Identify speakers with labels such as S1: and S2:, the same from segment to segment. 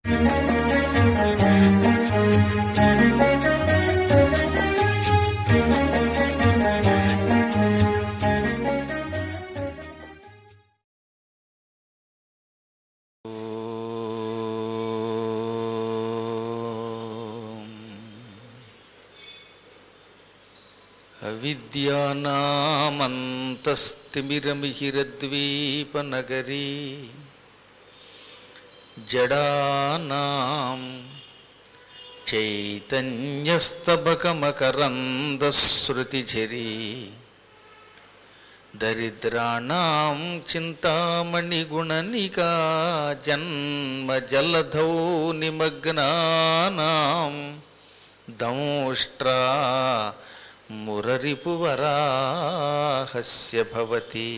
S1: అవిద్యానామంతస్తిమిరమిహిరద్వీపనగరీ జడానాం చైతన్యస్తబకమకరందశ్రుతిఝరీ దరిద్రాణం చింతామణిగుణనికా జన్మజలధౌ నిమగ్నానాం దంష్ట్రా మురరిపువరాహస్య భవతి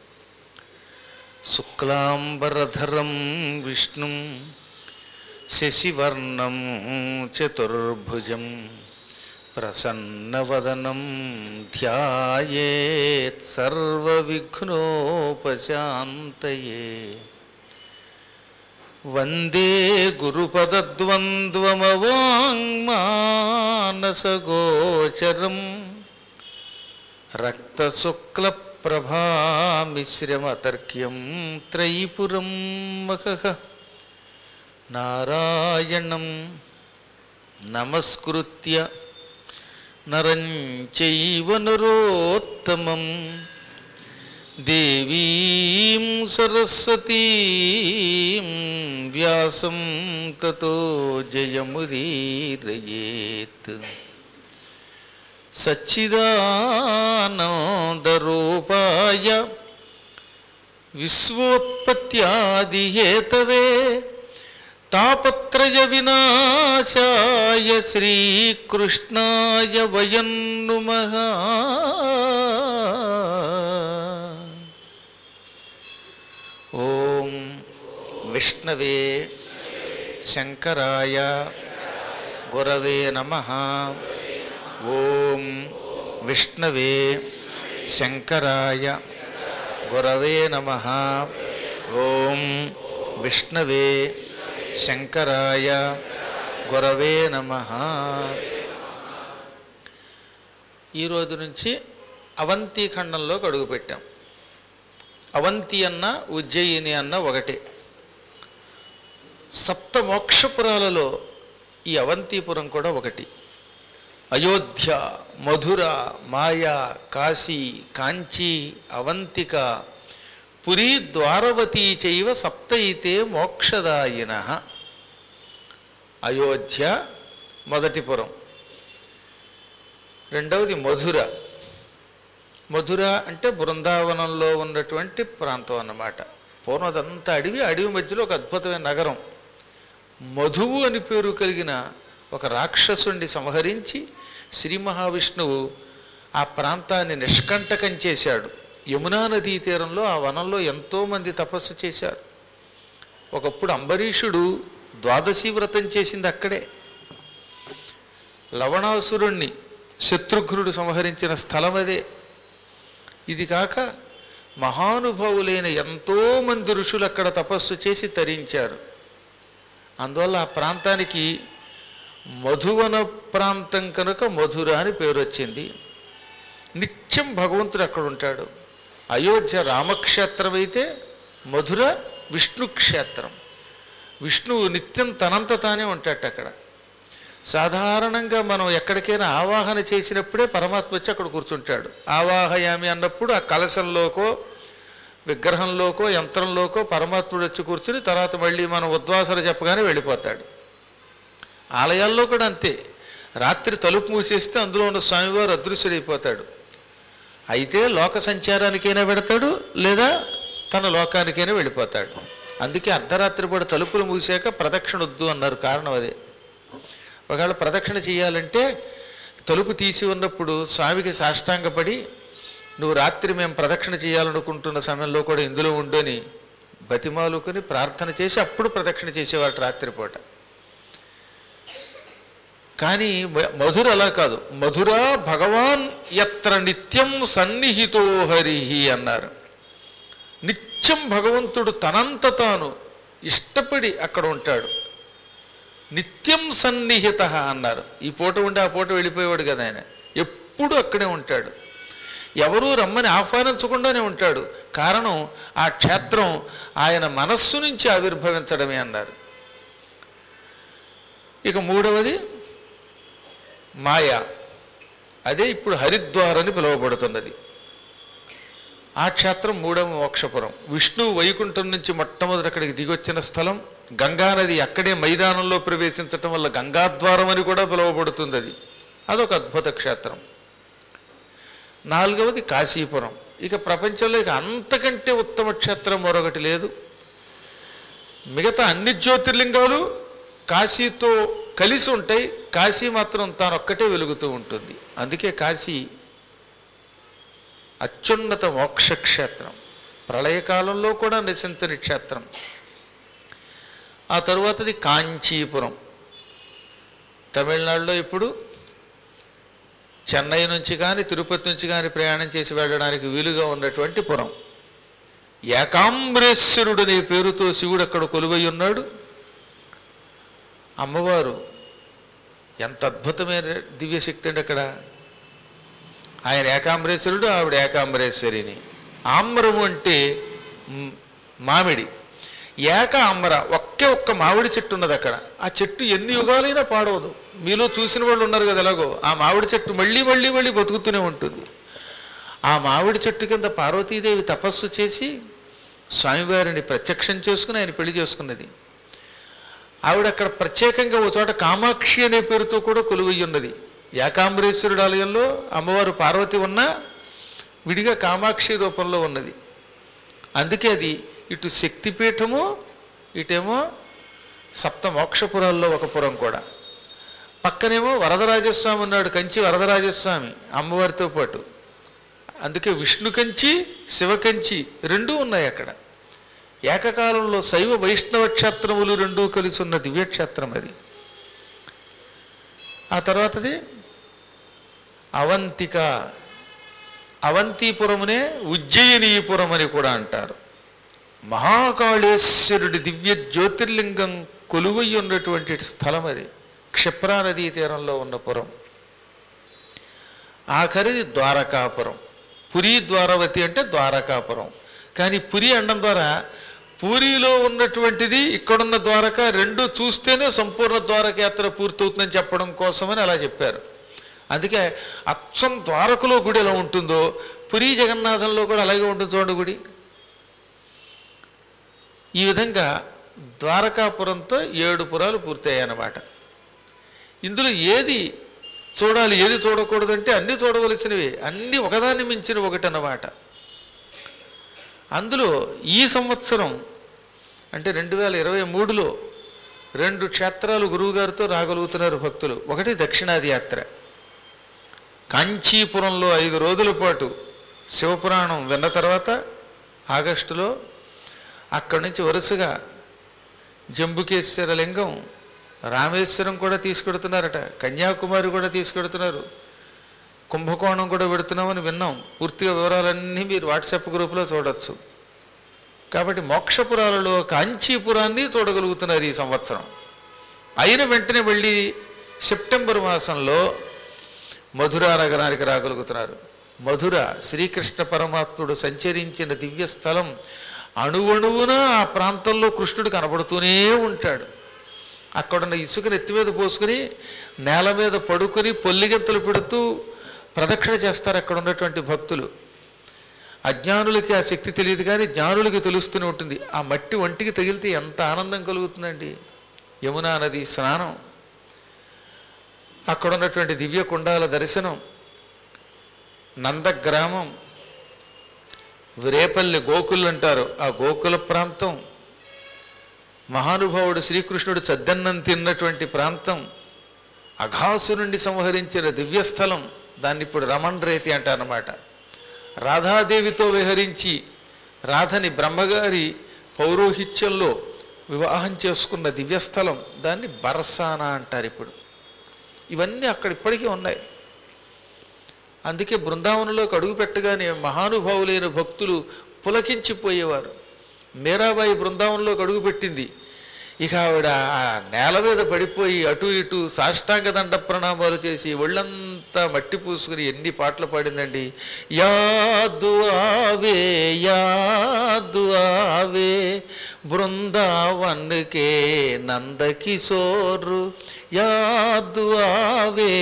S1: శుక్లాంబరధరం విష్ణుం శశివర్ణం చతుర్భుజం ప్రసన్నవదనం ధ్యాయేత్ సర్వవిఘ్నోపశాంతయే వందే గురుపదద్వంద్వమవాङ्మానసగోచరం రక్తశుక్లప్రభామిశ్రమతర్క్యం త్రైపురం మహః నారాయణం నమస్కృత్య నరం చైవ నరోత్తమం దేవీం సరస్వతీం వ్యాసం తతో జయముదీరయేత్ సచ్చిదానందరూపాయ విశ్వోత్పత్యాదిహేతవే తాపత్రయ వినాశాయ శ్రీకృష్ణాయ వయం నుమః ఓం విష్ణవే శంకరాయ గురవే నమ ఓం విష్ణవే శంకరాయ గురవే నమ ఓం విష్ణవే శంకరాయ గురవే నమ ఈరోజు నుంచి అవంతి ఖండంలోకి అడుగుపెట్టాం అవంతి అన్న ఉజ్జయిని అన్న ఒకటే సప్త మోక్షపురాలలో ఈ అవంతిపురం కూడా ఒకటి అయోధ్య మధుర మాయా కాశీ కాంచీ అవంతిక పురీ ద్వారవతీ చైవ సప్తయితే మోక్షదాయిన అయోధ్య మొదటిపురం రెండవది మధుర మధుర అంటే బృందావనంలో ఉన్నటువంటి ప్రాంతం అన్నమాట పూర్వం అదంతా అడవి అడవి మధ్యలో ఒక అద్భుతమైన నగరం మధువు అని పేరు కలిగిన ఒక రాక్షసుణ్ణి సంహరించి శ్రీ మహావిష్ణువు ఆ ప్రాంతాన్ని నిష్కంటకం చేశాడు యమునా నదీ తీరంలో ఆ వనంలో ఎంతోమంది తపస్సు చేశారు ఒకప్పుడు అంబరీషుడు ద్వాదశి వ్రతం చేసింది అక్కడే లవణాసురుణ్ణి శత్రుఘ్నుడు సంహరించిన స్థలం అదే ఇది కాక మహానుభావులైన ఎంతోమంది ఋషులు అక్కడ తపస్సు చేసి తరించారు అందువల్ల ఆ ప్రాంతానికి మధువన ప్రాంతం కనుక మధుర అని పేరు వచ్చింది నిత్యం భగవంతుడు అక్కడ ఉంటాడు అయోధ్య రామక్షేత్రం అయితే మధుర విష్ణు క్షేత్రం విష్ణువు నిత్యం తనంత తానే ఉంటాడు అక్కడ సాధారణంగా మనం ఎక్కడికైనా ఆవాహన చేసినప్పుడే పరమాత్మ వచ్చి అక్కడ కూర్చుంటాడు ఆవాహయామి అన్నప్పుడు ఆ కలశంలోకో విగ్రహంలోకో యంత్రంలోకో పరమాత్ముడు వచ్చి కూర్చుని తర్వాత మళ్ళీ మనం ఉద్వాసన చెప్పగానే వెళ్ళిపోతాడు ఆలయాల్లో కూడా అంతే రాత్రి తలుపు మూసేస్తే అందులో ఉన్న స్వామివారు అదృశ్యుడైపోతాడు అయితే లోక సంచారానికైనా పెడతాడు లేదా తన లోకానికైనా వెళ్ళిపోతాడు అందుకే అర్ధరాత్రి పూట తలుపులు మూసాక ప్రదక్షిణ వద్దు అన్నారు కారణం అదే ఒకవేళ ప్రదక్షిణ చేయాలంటే తలుపు తీసి ఉన్నప్పుడు స్వామికి సాష్టాంగపడి నువ్వు రాత్రి మేము ప్రదక్షిణ చేయాలనుకుంటున్న సమయంలో కూడా ఇందులో ఉండని బతిమాలుకొని ప్రార్థన చేసి అప్పుడు ప్రదక్షిణ చేసేవాడు రాత్రిపూట కానీ మ- మధుర అలా కాదు మధుర భగవాన్ ఎత్ర నిత్యం సన్నిహితో హరిహి అన్నారు నిత్యం భగవంతుడు తనంత తాను ఇష్టపడి అక్కడ ఉంటాడు నిత్యం సన్నిహిత అన్నారు ఈ పూట ఉండి ఆ పూట వెళ్ళిపోయేవాడు కదా ఆయన ఎప్పుడు అక్కడే ఉంటాడు ఎవరూ రమ్మని ఆహ్వానించకుండానే ఉంటాడు కారణం ఆ క్షేత్రం ఆయన మనస్సు నుంచి ఆవిర్భవించడమే అన్నారు ఇక మూడవది మాయా అదే ఇప్పుడు హరిద్వార్ అని పిలువబడుతున్నది ఆ క్షేత్రం మూడవ మోక్షపురం విష్ణువు వైకుంఠం నుంచి మొట్టమొదటి అక్కడికి దిగొచ్చిన స్థలం గంగానది అక్కడే మైదానంలో ప్రవేశించటం వల్ల గంగాద్వారం అని కూడా పిలువబడుతుంది అది అదొక అద్భుత క్షేత్రం నాలుగవది కాశీపురం ఇక ప్రపంచంలో ఇక అంతకంటే ఉత్తమ క్షేత్రం మరొకటి లేదు మిగతా అన్ని జ్యోతిర్లింగాలు కాశీతో కలిసి ఉంటాయి కాశీ మాత్రం తానొక్కటే వెలుగుతూ ఉంటుంది అందుకే కాశీ అత్యున్నత మోక్ష క్షేత్రం ప్రళయకాలంలో కూడా నశించని క్షేత్రం ఆ తరువాతది కాంచీపురం తమిళనాడులో ఇప్పుడు చెన్నై నుంచి కానీ తిరుపతి నుంచి కానీ ప్రయాణం చేసి వెళ్ళడానికి వీలుగా ఉన్నటువంటి పురం ఏకాంబరేశ్వరుడు అనే పేరుతో శివుడు అక్కడ కొలువై ఉన్నాడు అమ్మవారు ఎంత అద్భుతమైన దివ్యశక్తి అండి అక్కడ ఆయన ఏకాంబరేశ్వరుడు ఆవిడ ఏకాంబరేశ్వరిని ఆమ్రము అంటే మ్, మామిడి ఏక ఆమ్ర ఒకే ఒక్క మామిడి చెట్టు ఉన్నది అక్కడ ఆ చెట్టు ఎన్ని యుగాలైనా పాడవదు మీలో చూసిన వాళ్ళు ఉన్నారు కదా ఎలాగో ఆ మామిడి చెట్టు మళ్ళీ మళ్ళీ మళ్ళీ బతుకుతూనే ఉంటుంది ఆ మామిడి చెట్టు కింద పార్వతీదేవి తపస్సు చేసి స్వామివారిని ప్రత్యక్షం చేసుకుని ఆయన పెళ్లి చేసుకున్నది ఆవిడ అక్కడ ప్రత్యేకంగా ఓ చోట కామాక్షి అనే పేరుతో కూడా కొలువై ఉన్నది ఏకాంబరేశ్వరుడు ఆలయంలో అమ్మవారు పార్వతి ఉన్న విడిగా కామాక్షి రూపంలో ఉన్నది అందుకే అది ఇటు శక్తిపీఠము ఇటేమో సప్త మోక్షపురాల్లో ఒక పురం కూడా పక్కనేమో వరదరాజస్వామి ఉన్నాడు కంచి వరదరాజస్వామి అమ్మవారితో పాటు అందుకే విష్ణు కంచి శివ కంచి రెండూ ఉన్నాయి అక్కడ ఏకకాలంలో శైవ వైష్ణవ క్షేత్రములు రెండూ కలిసి ఉన్న దివ్యక్షేత్రం అది ఆ తర్వాతది అవంతిక అవంతిపురమునే ఉజ్జయినీపురం అని కూడా అంటారు మహాకాళేశ్వరుడి దివ్య జ్యోతిర్లింగం కొలువై ఉన్నటువంటి స్థలం అది క్షిప్రా నదీ తీరంలో ఉన్న పురం ఆఖరిది ద్వారకాపురం పురి ద్వారవతి అంటే ద్వారకాపురం కానీ పురి అనడం ద్వారా పూరిలో ఉన్నటువంటిది ఇక్కడున్న ద్వారక రెండు చూస్తేనే సంపూర్ణ ద్వారక యాత్ర పూర్తవుతుందని చెప్పడం కోసమని అలా చెప్పారు అందుకే అచ్చం ద్వారకలో గుడి ఎలా ఉంటుందో పురి జగన్నాథంలో కూడా అలాగే ఉంటుంది చూడండి గుడి ఈ విధంగా ద్వారకాపురంతో ఏడు పురాలు పూర్తయ్యాయి అన్నమాట ఇందులో ఏది చూడాలి ఏది చూడకూడదంటే అన్నీ చూడవలసినవి అన్నీ ఒకదాన్ని మించిన ఒకటి అన్నమాట అందులో ఈ సంవత్సరం అంటే రెండు వేల ఇరవై మూడులో రెండు క్షేత్రాలు గురువుగారితో రాగలుగుతున్నారు భక్తులు ఒకటి దక్షిణాది యాత్ర కాంచీపురంలో ఐదు రోజుల పాటు శివపురాణం విన్న తర్వాత ఆగస్టులో అక్కడి నుంచి వరుసగా జంబుకేశ్వర లింగం రామేశ్వరం కూడా తీసుకెడుతున్నారట కన్యాకుమారి కూడా తీసుకెడుతున్నారు కుంభకోణం కూడా పెడుతున్నామని విన్నాం పూర్తిగా వివరాలన్నీ మీరు వాట్సాప్ గ్రూపులో చూడొచ్చు కాబట్టి మోక్షపురాలలో కాంచీపురాన్ని చూడగలుగుతున్నారు ఈ సంవత్సరం అయిన వెంటనే వెళ్ళి సెప్టెంబర్ మాసంలో మధుర నగరానికి రాగలుగుతున్నారు మధుర శ్రీకృష్ణ పరమాత్ముడు సంచరించిన దివ్య స్థలం అణువణువున ఆ ప్రాంతంలో కృష్ణుడు కనబడుతూనే ఉంటాడు అక్కడున్న ఇసుకని ఎత్తి మీద పోసుకుని నేల మీద పడుకుని పొల్లిగెంతులు పెడుతూ ప్రదక్షిణ చేస్తారు అక్కడ ఉన్నటువంటి భక్తులు అజ్ఞానులకి ఆ శక్తి తెలియదు కానీ జ్ఞానులకి తెలుస్తూనే ఉంటుంది ఆ మట్టి ఒంటికి తగిలితే ఎంత ఆనందం కలుగుతుందండి యమునా నది స్నానం అక్కడ ఉన్నటువంటి దివ్య కుండాల దర్శనం నందగ్రామం రేపల్లి గోకులు అంటారు ఆ గోకుల ప్రాంతం మహానుభావుడు శ్రీకృష్ణుడు చద్దన్నం తిన్నటువంటి ప్రాంతం అఘాసు నుండి సంహరించిన దివ్యస్థలం దాన్ని ఇప్పుడు రమణ్ రేతి అంటారన్నమాట రాధాదేవితో విహరించి రాధని బ్రహ్మగారి పౌరోహిత్యంలో వివాహం చేసుకున్న దివ్యస్థలం దాన్ని బర్సానా అంటారు ఇప్పుడు ఇవన్నీ అక్కడ ఇప్పటికీ ఉన్నాయి అందుకే బృందావనంలోకి అడుగు పెట్టగానే మహానుభావులైన భక్తులు పులకించిపోయేవారు మీరాబాయి బృందావనంలోకి అడుగుపెట్టింది ఇక ఆవిడ ఆ నేల మీద పడిపోయి అటు ఇటు సాష్టాంగ దండ ప్రణామాలు చేసి ఒళ్ళంతా మట్టి పూసుకుని ఎన్ని పాటలు పాడిందండి యాదు ఆవే యాదు ఆవే బృందావన్కే నందకిశోరు యాదు ఆవే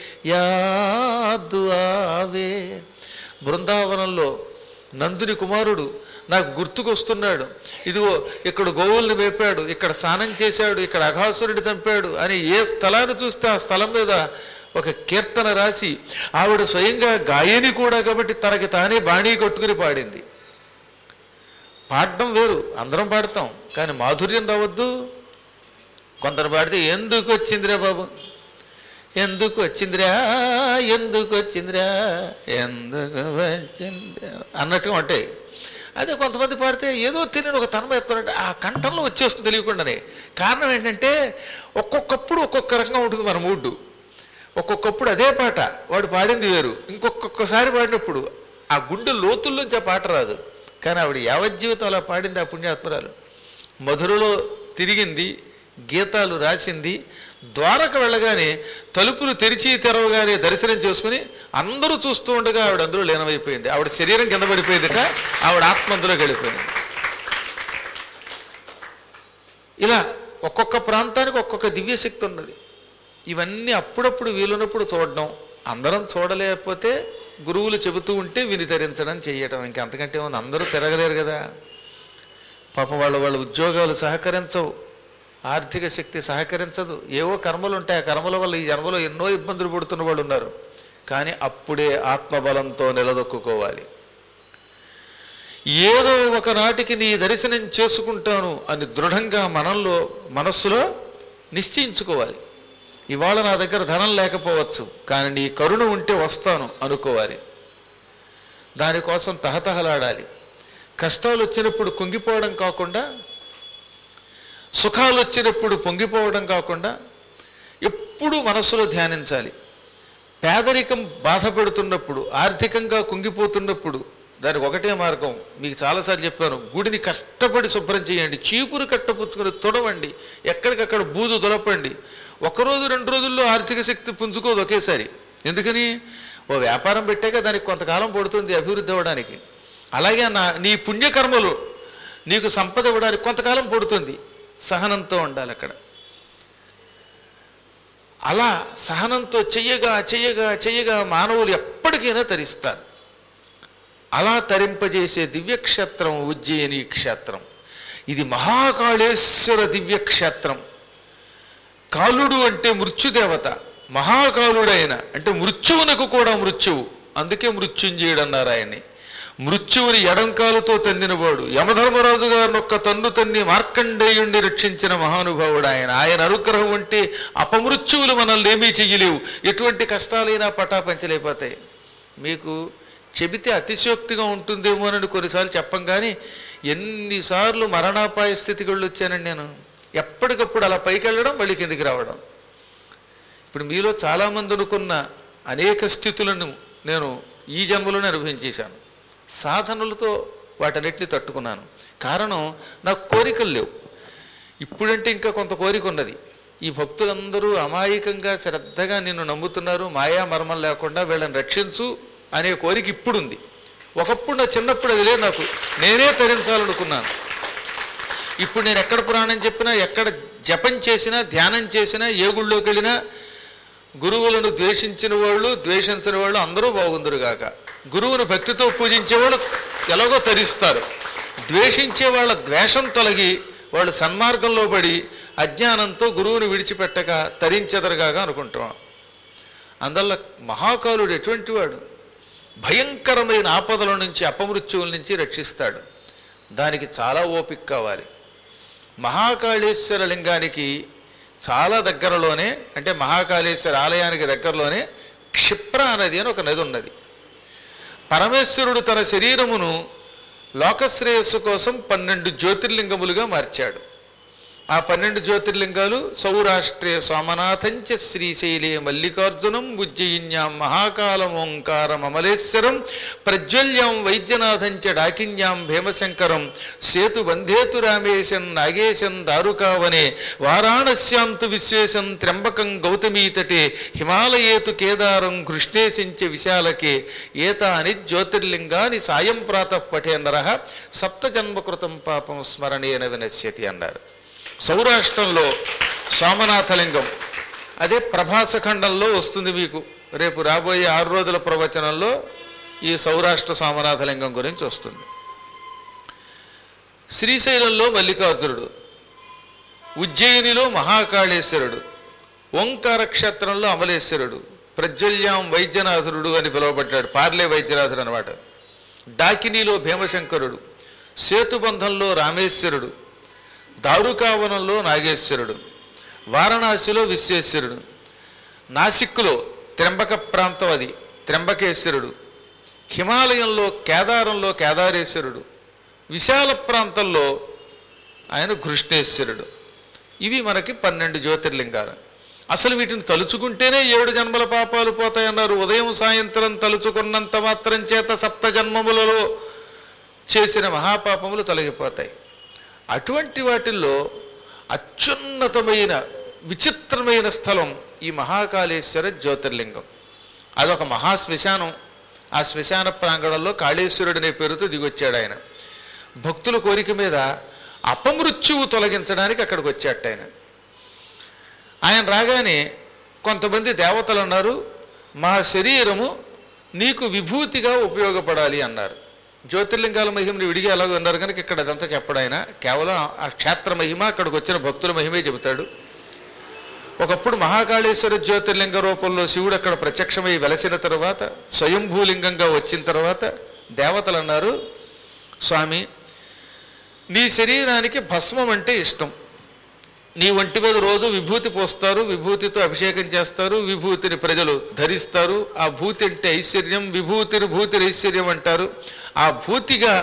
S1: యాదు ఆవే బృందావనంలో నందుని కుమారుడు నాకు గుర్తుకొస్తున్నాడు ఇదిగో ఇక్కడ గోవుల్ని మేపాడు ఇక్కడ స్నానం చేశాడు ఇక్కడ అఘాసురుడి చంపాడు అని ఏ స్థలాన్ని చూస్తే ఆ స్థలం మీద ఒక కీర్తన రాసి ఆవిడ స్వయంగా గాయని కూడా కాబట్టి తనకి తానే బాణీ కొట్టుకుని పాడింది పాడడం వేరు అందరం పాడతాం కానీ మాధుర్యం రావద్దు కొందరు పాడితే ఎందుకు వచ్చిందిరా బాబు ఎందుకు వచ్చిందిరా ఎందుకు వచ్చిందిరా ఎందుకు వచ్చిందిరా అన్నట్టుగా ఉంటాయి అదే కొంతమంది పాడితే ఏదో తెలియని ఒక తనం ఎత్తారంటే ఆ కంఠంలో వచ్చేస్తుంది తెలియకుండానే కారణం ఏంటంటే ఒక్కొక్కప్పుడు ఒక్కొక్క రకంగా ఉంటుంది మన మూడ్డు ఒక్కొక్కప్పుడు అదే పాట వాడు పాడింది వేరు ఇంకొకొక్కసారి పాడినప్పుడు ఆ గుండె లోతుల్లోంచి ఆ పాట రాదు కానీ ఆవిడ యావజ్జీవితం అలా పాడింది ఆ పుణ్యాత్మరాలు మధురలో తిరిగింది గీతాలు రాసింది ద్వారకు వెళ్ళగానే తలుపులు తెరిచి తెరవగానే దర్శనం చేసుకుని అందరూ చూస్తూ ఉండగా ఆవిడ అందులో లీనమైపోయింది ఆవిడ శరీరం కింద పడిపోయిందిట ఆవిడ ఆత్మ అందులోకి వెళ్ళిపోయింది ఇలా ఒక్కొక్క ప్రాంతానికి ఒక్కొక్క దివ్యశక్తి ఉన్నది ఇవన్నీ అప్పుడప్పుడు వీలున్నప్పుడు చూడడం అందరం చూడలేకపోతే గురువులు చెబుతూ ఉంటే విని తరించడం చేయటం ఇంకా అంతకంటే ఉంది అందరూ తిరగలేరు కదా పాపం వాళ్ళ వాళ్ళ ఉద్యోగాలు సహకరించవు ఆర్థిక శక్తి సహకరించదు ఏవో కర్మలు ఉంటాయి ఆ కర్మల వల్ల ఈ జన్మలో ఎన్నో ఇబ్బందులు పడుతున్న వాళ్ళు ఉన్నారు కానీ అప్పుడే ఆత్మబలంతో నిలదొక్కుకోవాలి ఏదో ఒకనాటికి నీ దర్శనం చేసుకుంటాను అని దృఢంగా మనల్లో మనస్సులో నిశ్చయించుకోవాలి ఇవాళ నా దగ్గర ధనం లేకపోవచ్చు కానీ నీ కరుణ ఉంటే వస్తాను అనుకోవాలి దానికోసం తహతహలాడాలి కష్టాలు వచ్చినప్పుడు కుంగిపోవడం కాకుండా సుఖాలు వచ్చినప్పుడు పొంగిపోవడం కాకుండా ఎప్పుడూ మనస్సులో ధ్యానించాలి పేదరికం బాధ పెడుతున్నప్పుడు ఆర్థికంగా కుంగిపోతున్నప్పుడు దానికి ఒకటే మార్గం మీకు చాలాసార్లు చెప్పాను గుడిని కష్టపడి శుభ్రం చేయండి చీపురు కట్టపుచ్చుకొని తొడవండి ఎక్కడికక్కడ బూజు దొలపండి ఒకరోజు రెండు రోజుల్లో ఆర్థిక శక్తి పుంజుకోదు ఒకేసారి ఎందుకని ఓ వ్యాపారం పెట్టాక దానికి కొంతకాలం పడుతుంది అభివృద్ధి అవ్వడానికి అలాగే నా నీ పుణ్యకర్మలు నీకు సంపద ఇవ్వడానికి కొంతకాలం పడుతుంది సహనంతో ఉండాలి అక్కడ అలా సహనంతో చెయ్యగా చెయ్యగా చెయ్యగా మానవులు ఎప్పటికైనా తరిస్తారు అలా తరింపజేసే దివ్యక్షేత్రం ఉజ్జయిని క్షేత్రం ఇది మహాకాళేశ్వర దివ్యక్షేత్రం కాలుడు అంటే మృత్యుదేవత మహాకాలుడైన అంటే మృత్యువునకు కూడా మృత్యువు అందుకే మృత్యుంజయుడు అన్నారు ఆయన్ని మృత్యువుని ఎడంకాలుతో తన్నినవాడు యమధర్మరాజు గారిని ఒక్క తన్ను తన్ని మార్కండేయుణ్ణి రక్షించిన మహానుభావుడు ఆయన ఆయన అనుగ్రహం ఉంటే అపమృత్యువులు మనల్ని ఏమీ చెయ్యలేవు ఎటువంటి కష్టాలైనా పటాపంచలేకపోతాయి మీకు చెబితే అతిశయోక్తిగా ఉంటుందేమోనని కొన్నిసార్లు చెప్పం కానీ ఎన్నిసార్లు మరణాపాయ స్థితికి వెళ్ళి వచ్చానండి నేను ఎప్పటికప్పుడు అలా పైకి వెళ్ళడం మళ్ళీ కిందికి రావడం ఇప్పుడు మీలో చాలామంది అనుకున్న అనేక స్థితులను నేను ఈ జన్మలోనే అనుభవించేశాను సాధనలతో వాటన్నిటిని తట్టుకున్నాను కారణం నాకు కోరికలు లేవు ఇప్పుడంటే ఇంకా కొంత కోరిక ఉన్నది ఈ భక్తులందరూ అమాయకంగా శ్రద్ధగా నిన్ను నమ్ముతున్నారు మాయా మర్మం లేకుండా వీళ్ళని రక్షించు అనే కోరిక ఇప్పుడుంది ఒకప్పుడు నా చిన్నప్పుడు అది లేదు నాకు నేనే తరించాలనుకున్నాను ఇప్పుడు నేను ఎక్కడ పురాణం చెప్పినా ఎక్కడ జపం చేసినా ధ్యానం చేసినా ఏ గుళ్ళోకి వెళ్ళినా గురువులను ద్వేషించిన వాళ్ళు ద్వేషించిన వాళ్ళు అందరూ బాగుందరుగాక గురువును భక్తితో పూజించేవాళ్ళు ఎలాగో తరిస్తారు ద్వేషించే వాళ్ళ ద్వేషం తొలగి వాళ్ళు సన్మార్గంలో పడి అజ్ఞానంతో గురువుని విడిచిపెట్టక తరించెదరుగాక అనుకుంటున్నాం అందువల్ల మహాకాలుడు ఎటువంటి వాడు భయంకరమైన ఆపదల నుంచి అపమృత్యువుల నుంచి రక్షిస్తాడు దానికి చాలా ఓపిక కావాలి మహాకాళేశ్వర లింగానికి చాలా దగ్గరలోనే అంటే మహాకాళేశ్వర ఆలయానికి దగ్గరలోనే క్షిప్ర నది అని ఒక నది ఉన్నది పరమేశ్వరుడు తన శరీరమును లోకశ్రేయస్సు కోసం పన్నెండు జ్యోతిర్లింగములుగా మార్చాడు ఆ పన్నెండు జ్యోతిర్లింగాలు సౌరాష్ట్రే సోమనాథంచ శ్రీశైలే మల్లికార్జునం ఉజ్జయిన్యాం మహాకాలం ఓంకారం అమలేశ్వరం ప్రజ్వల్యాం వైద్యనాథంచ డాకిన్యాం భీమశంకరం సేతు బంధేతు రామేశం నాగేశం దారుకావనే వారాణస్యాంతు విశ్వేశం త్ర్యంబకం గౌతమీతటే హిమాలయేతు కేదారం కృష్ణేశంచ విశాలకే ఏతాని జ్యోతిర్లింగాని సాయం ప్రాతః పఠే నర సప్తజన్మకృతం పాపం స్మరణేన వినశ్యతి అన్నారు సౌరాష్ట్రంలో సోమనాథలింగం అదే ప్రభాసఖండంలో వస్తుంది మీకు రేపు రాబోయే ఆరు రోజుల ప్రవచనంలో ఈ సౌరాష్ట్ర సోమనాథలింగం గురించి వస్తుంది శ్రీశైలంలో మల్లికార్జునుడు ఉజ్జయినిలో మహాకాళేశ్వరుడు ఓంకార క్షేత్రంలో అమలేశ్వరుడు ప్రజ్వల్యాం వైద్యనాథుడు అని పిలువబడ్డాడు పార్లే వైద్యనాథుడు అనమాట డాకినీలో భీమశంకరుడు సేతుబంధంలో రామేశ్వరుడు దారుకావనంలో నాగేశ్వరుడు వారణాసిలో విశ్వేశ్వరుడు నాసిక్లో త్ర్యంబక ప్రాంతం అది త్ర్యంబకేశ్వరుడు హిమాలయంలో కేదారంలో కేదారేశ్వరుడు విశాల ప్రాంతంలో ఆయన కృష్ణేశ్వరుడు ఇవి మనకి పన్నెండు జ్యోతిర్లింగాలు అసలు వీటిని తలుచుకుంటేనే ఏడు జన్మల పాపాలు పోతాయన్నారు ఉదయం సాయంత్రం తలుచుకున్నంత మాత్రం చేత సప్త జన్మములలో చేసిన మహాపాపములు తొలగిపోతాయి అటువంటి వాటిల్లో అత్యున్నతమైన విచిత్రమైన స్థలం ఈ మహాకాళేశ్వర జ్యోతిర్లింగం అదొక మహా శ్మశానం ఆ శ్మశాన ప్రాంగణంలో కాళేశ్వరుడు అనే పేరుతో దిగొచ్చాడు ఆయన భక్తుల కోరిక మీద అపమృత్యువు తొలగించడానికి అక్కడికి వచ్చాట ఆయన ఆయన రాగానే కొంతమంది దేవతలు అన్నారు మా శరీరము నీకు విభూతిగా ఉపయోగపడాలి అన్నారు జ్యోతిర్లింగాల మహిమని విడిగా ఎలాగో ఉన్నారు కనుక ఇక్కడ అదంతా చెప్పడు ఆయన కేవలం ఆ క్షేత్ర మహిమ అక్కడికి వచ్చిన భక్తుల మహిమే చెబుతాడు ఒకప్పుడు మహాకాళేశ్వర జ్యోతిర్లింగ రూపంలో శివుడు అక్కడ ప్రత్యక్షమై వెలసిన తర్వాత స్వయంభూలింగంగా వచ్చిన తర్వాత దేవతలు అన్నారు స్వామి నీ శరీరానికి భస్మం అంటే ఇష్టం నీ ఒంటి మీద రోజు విభూతి పోస్తారు విభూతితో అభిషేకం చేస్తారు విభూతిని ప్రజలు ధరిస్తారు ఆ భూతి అంటే ఐశ్వర్యం విభూతిని భూతిని ఐశ్వర్యం అంటారు ఆ భూతిగా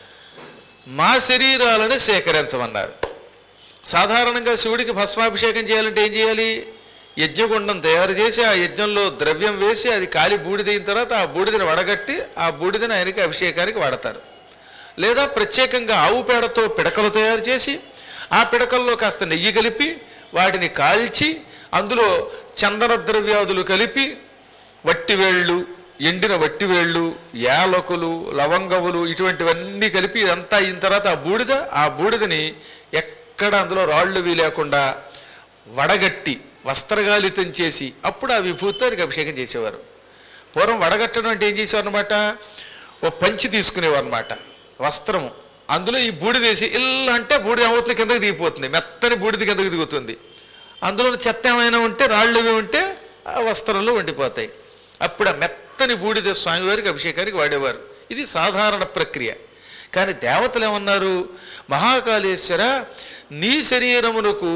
S1: మా శరీరాలను సేకరించమన్నారు సాధారణంగా శివుడికి భస్మాభిషేకం చేయాలంటే ఏం చేయాలి యజ్ఞగుండం తయారు చేసి ఆ యజ్ఞంలో ద్రవ్యం వేసి అది కాలి బూడిదైన తర్వాత ఆ బూడిదని వడగట్టి ఆ బూడిదని ఆయనకి అభిషేకానికి వాడతారు లేదా ప్రత్యేకంగా ఆవు పేడతో పిడకలు తయారు చేసి ఆ పిడకల్లో కాస్త నెయ్యి కలిపి వాటిని కాల్చి అందులో చందన ద్రవ్యాదులు కలిపి వట్టివేళ్ళు ఎండిన వట్టివేళ్ళు యాలకులు లవంగములు ఇటువంటివన్నీ కలిపి ఇదంతా అయిన తర్వాత ఆ బూడిద ఆ బూడిదని ఎక్కడ అందులో రాళ్ళు వీ లేకుండా వడగట్టి వస్త్రగాలితం చేసి అప్పుడు ఆ విభూతితో ఆయనకి అభిషేకం చేసేవారు పూర్వం వడగట్టడం అంటే ఏం చేసేవారు అనమాట ఓ పంచి తీసుకునేవారు అనమాట వస్త్రము అందులో ఈ బూడిదేసి ఇల్లు అంటే బూడిద ఏమవుతుంది కిందకి దిగిపోతుంది మెత్తని బూడిద కిందకి దిగుతుంది అందులో చెత్త ఏమైనా ఉంటే రాళ్ళు ఇవి ఉంటే ఆ వస్త్రంలో వండిపోతాయి అప్పుడు ఆ మెత్తని బూడిద స్వామివారికి అభిషేకానికి వాడేవారు ఇది సాధారణ ప్రక్రియ కానీ దేవతలు ఏమన్నారు మహాకాళేశ్వర నీ శరీరమునకు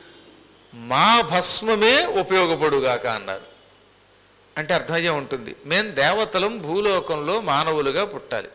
S1: మా భస్మమే ఉపయోగపడుగాక అన్నారు అంటే అర్థమయ్యే ఉంటుంది మేం దేవతలం భూలోకంలో మానవులుగా పుట్టాలి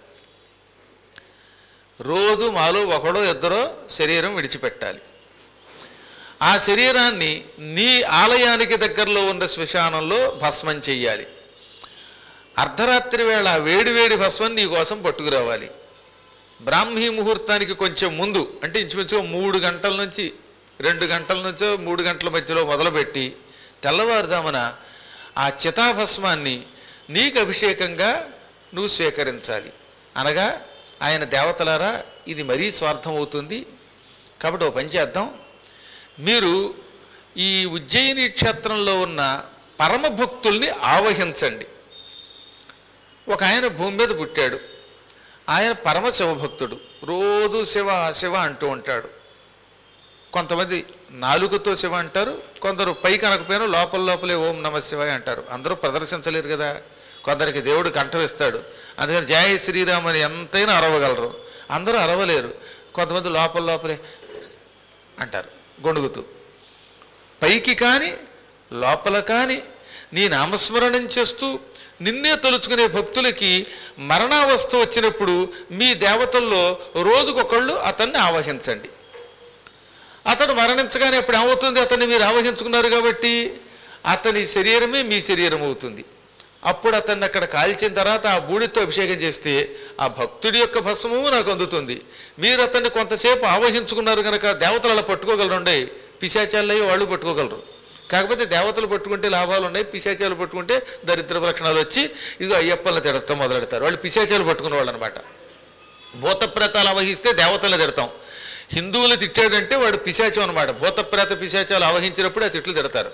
S1: రోజు మాలో ఒకడో ఇద్దరో శరీరం విడిచిపెట్టాలి ఆ శరీరాన్ని నీ ఆలయానికి దగ్గరలో ఉన్న శ్మశానంలో భస్మం చెయ్యాలి అర్ధరాత్రి వేళ వేడివేడి భస్మం నీ కోసం పట్టుకురావాలి బ్రాహ్మీ ముహూర్తానికి కొంచెం ముందు అంటే ఇంచుమించుగా మూడు గంటల నుంచి రెండు గంటల నుంచో మూడు గంటల మధ్యలో మొదలుపెట్టి తెల్లవారుజామున ఆ చితాభస్మాన్ని నీకు అభిషేకంగా నువ్వు స్వీకరించాలి అనగా ఆయన దేవతలారా ఇది మరీ స్వార్థం అవుతుంది కాబట్టి ఓ పని చేద్దాం మీరు ఈ ఉజ్జయిని క్షేత్రంలో ఉన్న పరమభక్తుల్ని ఆవహించండి ఒక ఆయన భూమి మీద పుట్టాడు ఆయన పరమ శివభక్తుడు రోజు శివ శివ అంటూ ఉంటాడు కొంతమంది నాలుగుతో శివ అంటారు కొందరు పై కనకపోయినా లోపల లోపలే ఓం నమ శివాయ అంటారు అందరూ ప్రదర్శించలేరు కదా కొందరికి దేవుడు కంఠం ఇస్తాడు అందుకని జయ శ్రీరామ్ అని ఎంతైనా అరవగలరు అందరూ అరవలేరు కొంతమంది లోపల లోపలే అంటారు గొణుగుతూ పైకి కానీ లోపల కానీ నీ నామస్మరణం చేస్తూ నిన్నే తలుచుకునే భక్తులకి మరణావస్థ వచ్చినప్పుడు మీ దేవతల్లో రోజుకొకళ్ళు అతన్ని ఆవహించండి అతడు మరణించగానే అప్పుడు ఏమవుతుంది అతన్ని మీరు ఆవహించుకున్నారు కాబట్టి అతని శరీరమే మీ శరీరం అవుతుంది అప్పుడు అతన్ని అక్కడ కాల్చిన తర్వాత ఆ బూడితో అభిషేకం చేస్తే ఆ భక్తుడి యొక్క భస్మము నాకు అందుతుంది మీరు అతన్ని కొంతసేపు ఆవహించుకున్నారు కనుక దేవతలు అలా పట్టుకోగలరుండే పిశాచాలయ్యి వాళ్ళు పట్టుకోగలరు కాకపోతే దేవతలు పట్టుకుంటే లాభాలు ఉన్నాయి పిశాచాలు పట్టుకుంటే దరిద్ర లక్షణాలు వచ్చి ఇదిగో అయ్యప్పలను తిడతాం మొదలెడతారు వాళ్ళు పిశాచాలు పట్టుకున్న వాళ్ళు అనమాట భూతప్రేతాలు అవహిస్తే దేవతలను తిడతాం హిందువులు తిట్టాడంటే వాడు పిశాచం అనమాట భూతప్రేత పిశాచాలు అవహించినప్పుడు ఆ తిట్లు తిడతారు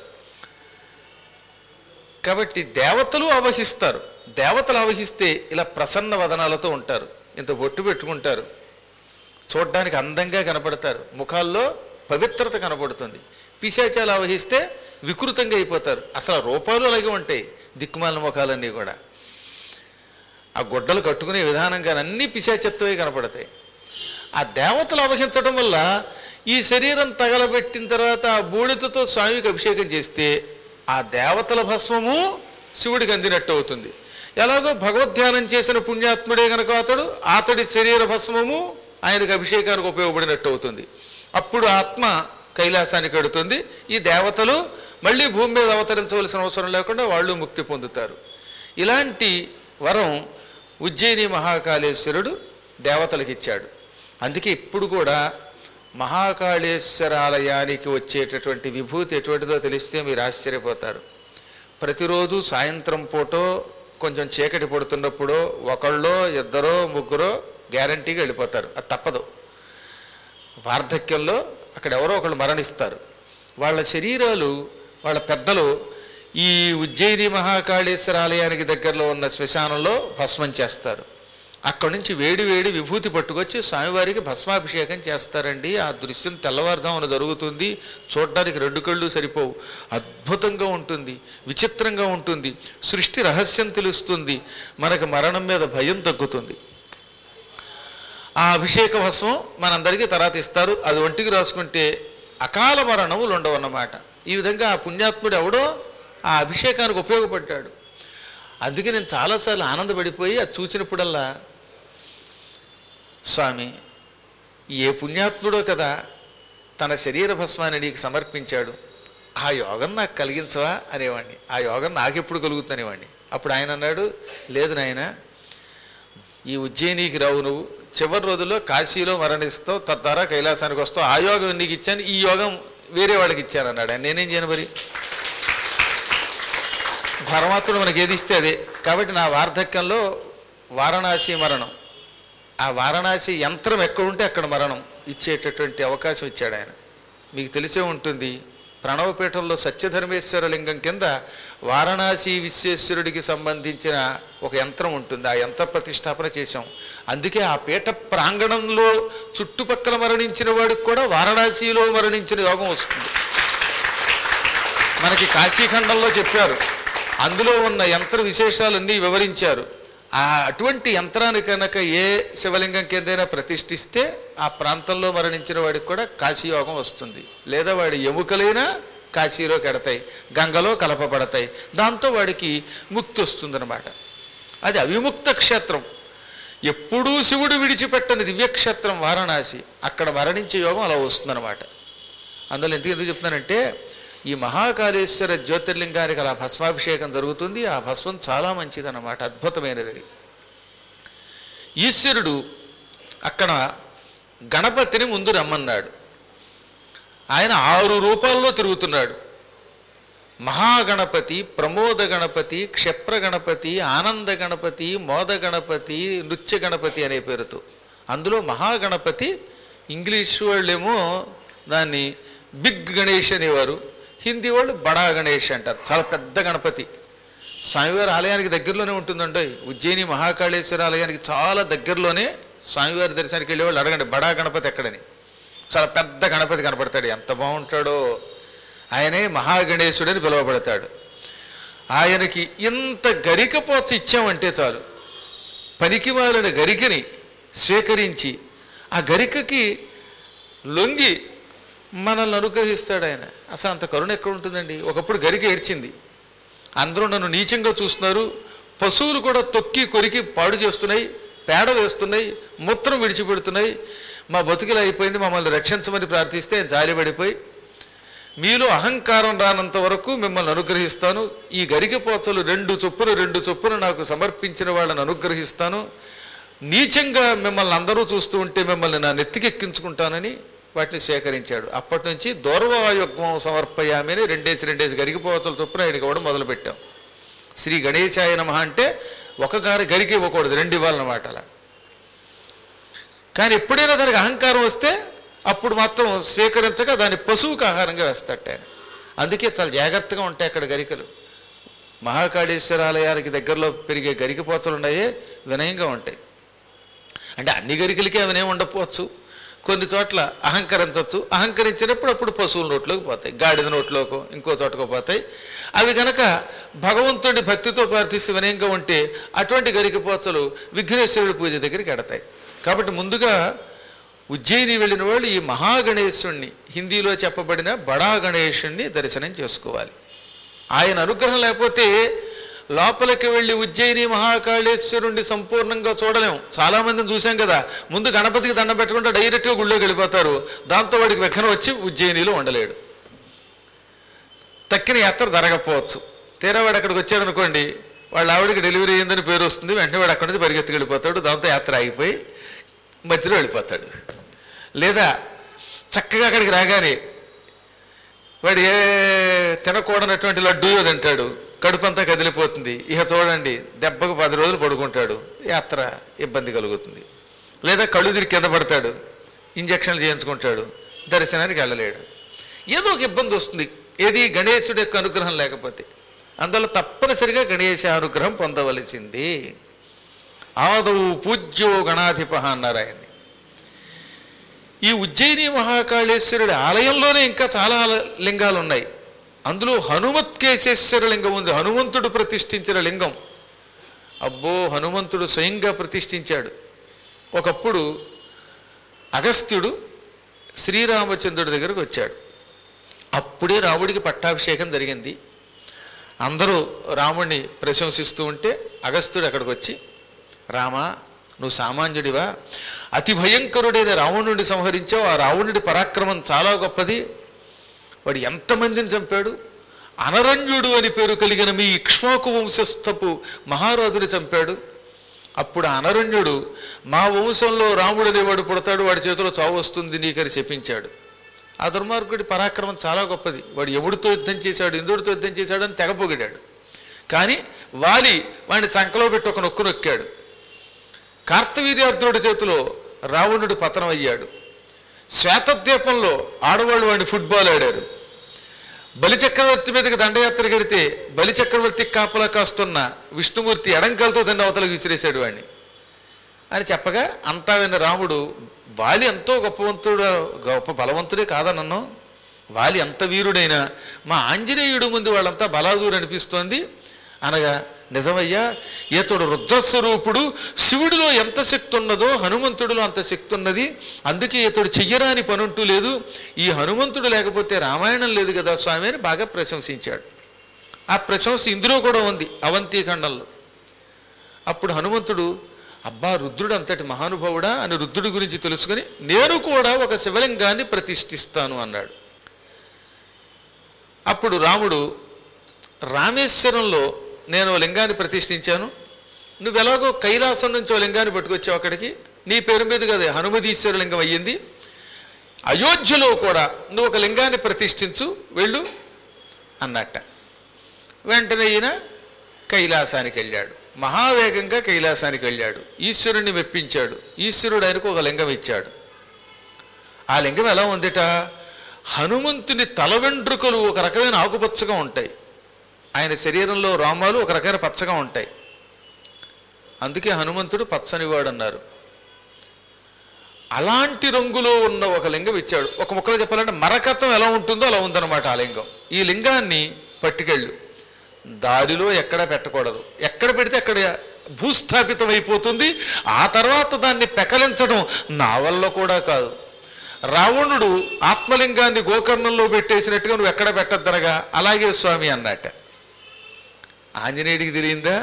S1: కాబట్టి దేవతలు అవహిస్తారు దేవతలు అవహిస్తే ఇలా ప్రసన్న వదనాలతో ఉంటారు ఇంత బొట్టు పెట్టుకుంటారు చూడడానికి అందంగా కనపడతారు ముఖాల్లో పవిత్రత కనపడుతుంది పిశాచాలు అవహిస్తే వికృతంగా అయిపోతారు అసలు రూపాలు అలాగే ఉంటాయి దిక్కుమాలిన ముఖాలన్నీ కూడా ఆ గుడ్డలు కట్టుకునే విధానంగా అన్ని పిశాచత్వే కనపడతాయి ఆ దేవతలు అవహించడం వల్ల ఈ శరీరం తగలబెట్టిన తర్వాత ఆ బూడిదతో స్వామికి అభిషేకం చేస్తే ఆ దేవతల భస్మము శివుడికి అందినట్టు అవుతుంది ఎలాగో భగవద్ధ్యానం చేసిన పుణ్యాత్ముడే కనుక అతడు అతడి శరీర భస్మము ఆయనకు అభిషేకానికి ఉపయోగపడినట్టు అవుతుంది అప్పుడు ఆత్మ కైలాసానికి వెడుతుంది ఈ దేవతలు మళ్ళీ భూమి మీద అవతరించవలసిన అవసరం లేకుండా వాళ్ళు ముక్తి పొందుతారు ఇలాంటి వరం ఉజ్జయిని మహాకాళేశ్వరుడు దేవతలకు ఇచ్చాడు అందుకే ఇప్పుడు కూడా మహాకాళేశ్వర ఆలయానికి వచ్చేటటువంటి విభూతి ఎటువంటిదో తెలిస్తే మీరు ఆశ్చర్యపోతారు ప్రతిరోజు సాయంత్రం పూటో కొంచెం చీకటి పడుతున్నప్పుడు ఒకళ్ళో ఇద్దరో ముగ్గురో గ్యారంటీగా వెళ్ళిపోతారు అది తప్పదు వార్ధక్యంలో అక్కడ ఎవరో ఒకళ్ళు మరణిస్తారు వాళ్ళ శరీరాలు వాళ్ళ పెద్దలు ఈ ఉజ్జయిని మహాకాళేశ్వర ఆలయానికి దగ్గరలో ఉన్న శ్మశానంలో భస్మం చేస్తారు అక్కడి నుంచి వేడి వేడి విభూతి పట్టుకొచ్చి స్వామివారికి భస్మాభిషేకం చేస్తారండి ఆ దృశ్యం తెల్లవారుజామున జరుగుతుంది చూడడానికి రెండు కళ్ళు సరిపోవు అద్భుతంగా ఉంటుంది విచిత్రంగా ఉంటుంది సృష్టి రహస్యం తెలుస్తుంది మనకు మరణం మీద భయం తగ్గుతుంది ఆ అభిషేక భస్మం మనందరికీ తర్వాత ఇస్తారు అది ఒంటికి రాసుకుంటే అకాల మరణములు ఉండవన్నమాట ఈ విధంగా ఆ పుణ్యాత్ముడు ఎవడో ఆ అభిషేకానికి ఉపయోగపడ్డాడు అందుకే నేను చాలాసార్లు ఆనందపడిపోయి అది చూసినప్పుడల్లా స్వామి ఏ పుణ్యాత్ముడో కదా తన శరీర భస్మాన్ని నీకు సమర్పించాడు ఆ యోగం నాకు కలిగించవా అనేవాడిని ఆ యోగం నాకెప్పుడు కలుగుతుందనేవాడిని అప్పుడు ఆయన అన్నాడు లేదు నాయన ఈ ఉజ్జయినికి రావు నువ్వు చివరి రోజుల్లో కాశీలో మరణిస్తావు తద్వారా కైలాసానికి వస్తావు ఆ యోగం నీకు ఇచ్చాను ఈ యోగం వేరే వాళ్ళకి ఇచ్చాను అన్నాడు ఆయన నేనేం చేయను మరి పరమాత్ముడు మనకి ఏది ఇస్తే అదే కాబట్టి నా వార్ధక్యంలో వారణాసి మరణం ఆ వారణాసి యంత్రం ఎక్కడుంటే అక్కడ మరణం ఇచ్చేటటువంటి అవకాశం ఇచ్చాడు ఆయన మీకు తెలిసే ఉంటుంది ప్రణవపీఠంలో సత్యధర్మేశ్వర లింగం కింద వారణాసి విశ్వేశ్వరుడికి సంబంధించిన ఒక యంత్రం ఉంటుంది ఆ యంత్ర ప్రతిష్టాపన చేశాం అందుకే ఆ పీఠ ప్రాంగణంలో చుట్టుపక్కల మరణించిన వాడికి కూడా వారణాసిలో మరణించిన యోగం వస్తుంది మనకి కాశీఖండంలో చెప్పారు అందులో ఉన్న యంత్ర విశేషాలన్నీ వివరించారు ఆ అటువంటి యంత్రాన్ని కనుక ఏ శివలింగం కిందైనా ప్రతిష్ఠిస్తే ఆ ప్రాంతంలో మరణించిన వాడికి కూడా కాశీయోగం వస్తుంది లేదా వాడి ఎముకలైనా కాశీలో కడతాయి గంగలో కలపబడతాయి దాంతో వాడికి ముక్తి వస్తుందన్నమాట అది అవిముక్త క్షేత్రం ఎప్పుడూ శివుడు విడిచిపెట్టని దివ్యక్షేత్రం వారణాసి అక్కడ మరణించే యోగం అలా వస్తుందన్నమాట అందులో ఎందుకు ఎందుకు చెప్తున్నానంటే ఈ మహాకాళేశ్వర జ్యోతిర్లింగానికి అలా భస్మాభిషేకం జరుగుతుంది ఆ భస్మం చాలా మంచిదన్నమాట అద్భుతమైనది అది. ఈశ్వరుడు అక్కడ గణపతిని ముందు రమ్మన్నాడు ఆయన ఆరు రూపాల్లో తిరుగుతున్నాడు మహాగణపతి ప్రమోద గణపతి క్షిప్ర గణపతి ఆనంద గణపతి మోద గణపతి నృత్య గణపతి అనే పేరుతో అందులో మహాగణపతి ఇంగ్లీష్ వాళ్ళేమో దాన్ని బిగ్ గణేష్ అనేవారు హిందీ వాళ్ళు బడా గణేష్ అంటారు చాలా పెద్ద గణపతి స్వామివారి ఆలయానికి దగ్గరలోనే ఉంటుందండి ఉజ్జయిని మహాకాళేశ్వర ఆలయానికి చాలా దగ్గరలోనే స్వామివారి దర్శనానికి వెళ్ళేవాళ్ళు అడగండి బడా గణపతి ఎక్కడని చాలా పెద్ద గణపతి కనపడతాడు ఎంత బాగుంటాడో ఆయనే మహాగణేశుడని పిలువబడతాడు ఆయనకి ఇంత గరికపోత ఇచ్చామంటే చాలు పనికిమాలిన గరికని స్వీకరించి ఆ గరికకి లొంగి మనల్ని అనుగ్రహిస్తాడు ఆయన అసలు అంత కరుణ ఎక్కడ ఉంటుందండి ఒకప్పుడు గరిక ఏడ్చింది అందరూ నన్ను నీచంగా చూస్తున్నారు పశువులు కూడా తొక్కి కొరికి పాడు చేస్తున్నాయి పేడ వేస్తున్నాయి మూత్రం విడిచిపెడుతున్నాయి మా బతుకులు అయిపోయింది మమ్మల్ని రక్షించమని ప్రార్థిస్తే జాలిపడిపోయి మీలో అహంకారం రానంత వరకు మిమ్మల్ని అనుగ్రహిస్తాను ఈ గరికెపోచలు రెండు చొప్పున రెండు చొప్పున నాకు సమర్పించిన వాళ్ళని అనుగ్రహిస్తాను నీచంగా మిమ్మల్ని అందరూ చూస్తూ ఉంటే మిమ్మల్ని నా నెత్తికెక్కించుకుంటానని వాటిని సేకరించాడు అప్పటి నుంచి దూర్వాయుగ్మం సమర్పయామని రెండేసి రెండేసి గరిగిపోవతల చొప్పున ఆయనకి ఇవ్వడం మొదలుపెట్టాం శ్రీ గణేశాయ నమ అంటే ఒక గారి గరికి ఇవ్వకూడదు రెండు ఇవ్వాలన్నమాట అలా కానీ ఎప్పుడైనా దానికి అహంకారం వస్తే అప్పుడు మాత్రం స్వీకరించక దాన్ని పశువుకి ఆహారంగా వేస్తాట ఆయన అందుకే చాలా జాగ్రత్తగా ఉంటాయి అక్కడ గరికలు మహాకాళేశ్వర ఆలయానికి దగ్గరలో పెరిగే గరిక పోచలు ఉన్నాయే వినయంగా ఉంటాయి అంటే అన్ని గరికలకి అవన్నీ ఉండకపోవచ్చు కొన్ని చోట్ల అహంకరించవచ్చు అహంకరించినప్పుడు అప్పుడు పశువుల నోట్లోకి పోతాయి గాడిద నోట్లోకో ఇంకో చోటకో పోతాయి అవి గనక భగవంతుడి భక్తితో ప్రార్థిస్తే వినయంగా ఉంటే అటువంటి గరికపోచలు విఘ్నేశ్వరుడి పూజ దగ్గరికి ఎడతాయి కాబట్టి ముందుగా ఉజ్జయిని వెళ్ళిన వాళ్ళు ఈ మహాగణేశుణ్ణి హిందీలో చెప్పబడిన బడా గణేశుణ్ణి దర్శనం చేసుకోవాలి ఆయన అనుగ్రహం లేకపోతే లోపలికి వెళ్ళి ఉజ్జయిని మహాకాళేశ్వరుణ్ణి సంపూర్ణంగా చూడలేం చాలా మందిని చూసాం కదా ముందు గణపతికి దండం పెట్టకుండా డైరెక్ట్గా గుళ్ళోకి వెళ్ళిపోతారు దాంతో వాడికి వెక్కన వచ్చి ఉజ్జయినిలో ఉండలేడు తక్కిన యాత్ర జరగకపోవచ్చు తీరా వాడు అక్కడికి వచ్చాడు అనుకోండి వాళ్ళ ఆవిడకి డెలివరీ అయిందని పేరు వస్తుంది వెంటనే వాడు అక్కడి నుంచి పరిగెత్తుకు వెళ్ళిపోతాడు దాంతో యాత్ర ఆగిపోయి మధ్యలో వెళ్ళిపోతాడు లేదా చక్కగా అక్కడికి రాగానే వాడు ఏ తినకూడనటువంటి లడ్డూ తింటాడు కడుపంతా కదిలిపోతుంది ఇక చూడండి దెబ్బకు పది రోజులు పడుకుంటాడు యాత్ర ఇబ్బంది కలుగుతుంది లేదా కళ్ళు తిరిగి కింద పడతాడు ఇంజక్షన్లు చేయించుకుంటాడు దర్శనానికి వెళ్ళలేడు ఏదో ఒక ఇబ్బంది వస్తుంది ఏది గణేశుడి యొక్క అనుగ్రహం లేకపోతే అందువల్ల తప్పనిసరిగా గణేశ అనుగ్రహం పొందవలసింది ఆదౌ పూజ్యో గణాధిప అన్నారు ఆయన్ని ఈ ఉజ్జయిని మహాకాళేశ్వరుడి ఆలయంలోనే ఇంకా చాలా లింగాలు ఉన్నాయి అందులో హనుమత్ కేశేశ్వర లింగం ఉంది హనుమంతుడు ప్రతిష్ఠించిన లింగం అబ్బో హనుమంతుడు స్వయంగా ప్రతిష్ఠించాడు ఒకప్పుడు అగస్త్యుడు శ్రీరామచంద్రుడి దగ్గరకు వచ్చాడు అప్పుడే రాముడికి పట్టాభిషేకం జరిగింది అందరూ రాముడిని ప్రశంసిస్తూ ఉంటే అగస్త్యుడు అక్కడికి వచ్చి రామా నువ్వు సామాన్యుడివా అతి భయంకరుడైన రావణుడిని సంహరించావు ఆ రావణుడి పరాక్రమం చాలా గొప్పది వాడు ఎంతమందిని చంపాడు అనరణ్యుడు అని పేరు కలిగిన మీ ఇక్ష్వాకు వంశస్థపు మహారాజుని చంపాడు అప్పుడు ఆ అనరణ్యుడు మా వంశంలో రాముడు అనేవాడు పుడతాడు వాడి చేతిలో చావు వస్తుంది నీకని చెప్పించాడు ఆ దుర్మార్గుడి పరాక్రమం చాలా గొప్పది వాడు ఎవడితో యుద్ధం చేశాడు ఇంద్రుడితో యుద్ధం చేశాడు అని తెగపొగిడాడు కానీ వాలి వాడిని చంకలో పెట్టి ఒక నొక్కు నొక్కాడు కార్తవీర్యార్జునుడి చేతిలో రావణుడు పతనం అయ్యాడు శ్వేతద్వీపంలో ఆడవాళ్ళు వాడిని ఫుట్బాల్ ఆడారు బలిచక్రవర్తి మీదకి దండయాత్ర కడితే బలిచక్రవర్తికి కాపలా కాస్తున్న విష్ణుమూర్తి ఎడంకాలతో దండ అవతలకు విసిరేశాడు వాడిని అని చెప్పగా అంతా విన్న రాముడు వాలి ఎంతో గొప్పవంతుడు గొప్ప బలవంతుడే కాదనన్ను వాలి ఎంత వీరుడైనా మా ఆంజనేయుడు ముందు వాళ్ళంతా బలాదూరు అనిపిస్తోంది అనగా నిజమయ్యా ఇతడు రుద్రస్వరూపుడు శివుడిలో ఎంత శక్తి ఉన్నదో హనుమంతుడిలో అంత శక్తి ఉన్నది అందుకే ఇతడు చెయ్యరాని పనుంటూ లేదు ఈ హనుమంతుడు లేకపోతే రామాయణం లేదు కదా స్వామి అని బాగా ప్రశంసించాడు ఆ ప్రశంస ఇందులో కూడా ఉంది అవంతీఖండంలో అప్పుడు హనుమంతుడు అబ్బా రుద్రుడు అంతటి మహానుభావుడా అని రుద్రుడి గురించి తెలుసుకుని నేను కూడా ఒక శివలింగాన్ని ప్రతిష్ఠిస్తాను అన్నాడు అప్పుడు రాముడు రామేశ్వరంలో నేను ఓ లింగాన్ని ప్రతిష్ఠించాను నువ్వు ఎలాగో కైలాసం నుంచి ఓ లింగాన్ని పట్టుకొచ్చావు అక్కడికి నీ పేరు మీద కదా హనుమదీశ్వర లింగం అయ్యింది అయోధ్యలో కూడా నువ్వు ఒక లింగాన్ని ప్రతిష్ఠించు వెళ్ళు అన్నట్ట వెంటనే ఈయన కైలాసానికి వెళ్ళాడు మహావేగంగా కైలాసానికి వెళ్ళాడు ఈశ్వరుణ్ణి మెప్పించాడు ఈశ్వరుడు ఆయనకు ఒక లింగం ఇచ్చాడు ఆ లింగం ఎలా ఉందిట హనుమంతుని తల వెంట్రుకలు ఒక రకమైన ఆకుపచ్చగా ఉంటాయి ఆయన శరీరంలో రోమాలు ఒక రకమైన పచ్చగా ఉంటాయి అందుకే హనుమంతుడు పచ్చనివాడు అన్నారు అలాంటి రంగులో ఉన్న ఒక లింగం ఇచ్చాడు ఒక ముక్కలో చెప్పాలంటే మరకత్వం ఎలా ఉంటుందో అలా ఉందన్నమాట ఆ లింగం ఈ లింగాన్ని పట్టుకెళ్ళు దారిలో ఎక్కడ పెట్టకూడదు ఎక్కడ పెడితే అక్కడ భూస్థాపితం అయిపోతుంది ఆ తర్వాత దాన్ని పెకలించడం నా వల్ల కూడా కాదు రావణుడు ఆత్మలింగాన్ని గోకర్ణంలో పెట్టేసినట్టుగా నువ్వు ఎక్కడ పెట్టద్దనగా అలాగే స్వామి అన్నట్ట ఆంజనేయుడికి తెలియందా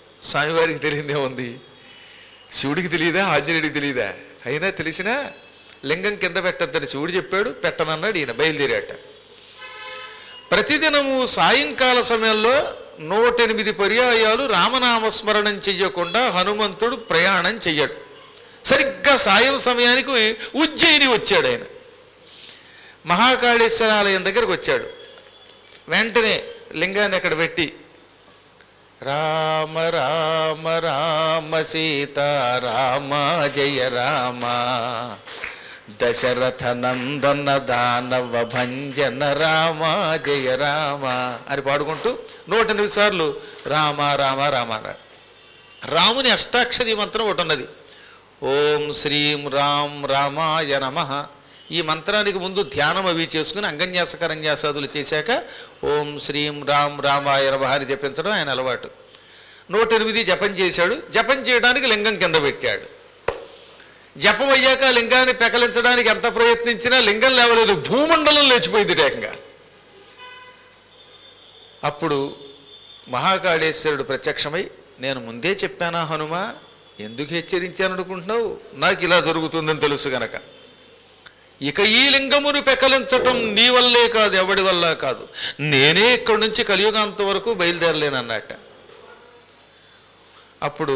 S1: స్వామివారికి తెలియదే ఉంది శివుడికి తెలియదా ఆంజనేయుడికి తెలియదా అయినా తెలిసినా లింగం కింద పెట్టద్దని శివుడు చెప్పాడు పెట్టనన్నాడు ఈయన బయలుదేరాట ప్రతిదినము సాయంకాల సమయంలో నూట ఎనిమిది పర్యాయాలు రామనామస్మరణం చెయ్యకుండా హనుమంతుడు ప్రయాణం చెయ్యడు సరిగ్గా సాయం సమయానికి ఉజ్జయిని వచ్చాడు ఆయన మహాకాళేశ్వర ఆలయం దగ్గరకు వచ్చాడు వెంటనే లింగాన్ని అక్కడ పెట్టి రామ రామ రామ సీత రామ జయ రామ దశరథ నందన దానవ భంజన రామ జయ రామ అని పాడుకుంటూ నూట ఎనిమిది సార్లు రామ రామ రామ అన్నాడు రాముని అష్టాక్షరి మంత్రం ఒకటి ఉన్నది ఓం శ్రీం రామ్ రామాయ నమ ఈ మంత్రానికి ముందు ధ్యానం అవి చేసుకుని అంగన్యాస కరన్యాసాదులు చేశాక ఓం శ్రీం రామ్ రామాయ నమ అని జపించడం ఆయన అలవాటు నూట ఎనిమిది జపం చేశాడు జపం చేయడానికి లింగం కింద పెట్టాడు జపం అయ్యాక లింగాన్ని పెకలించడానికి ఎంత ప్రయత్నించినా లింగం లేవలేదు భూమండలం లేచిపోయింది ఏకంగా అప్పుడు మహాకాళేశ్వరుడు ప్రత్యక్షమై నేను ముందే చెప్పానా హనుమ ఎందుకు హెచ్చరించాను అనుకుంటున్నావు నాకు ఇలా జరుగుతుందని తెలుసు గనక ఇక ఈ లింగమును పెకలించటం నీ వల్లే కాదు ఎవడి వల్ల కాదు నేనే ఇక్కడి నుంచి కలియుగాంత వరకు బయలుదేరలేనన్నట్ట అప్పుడు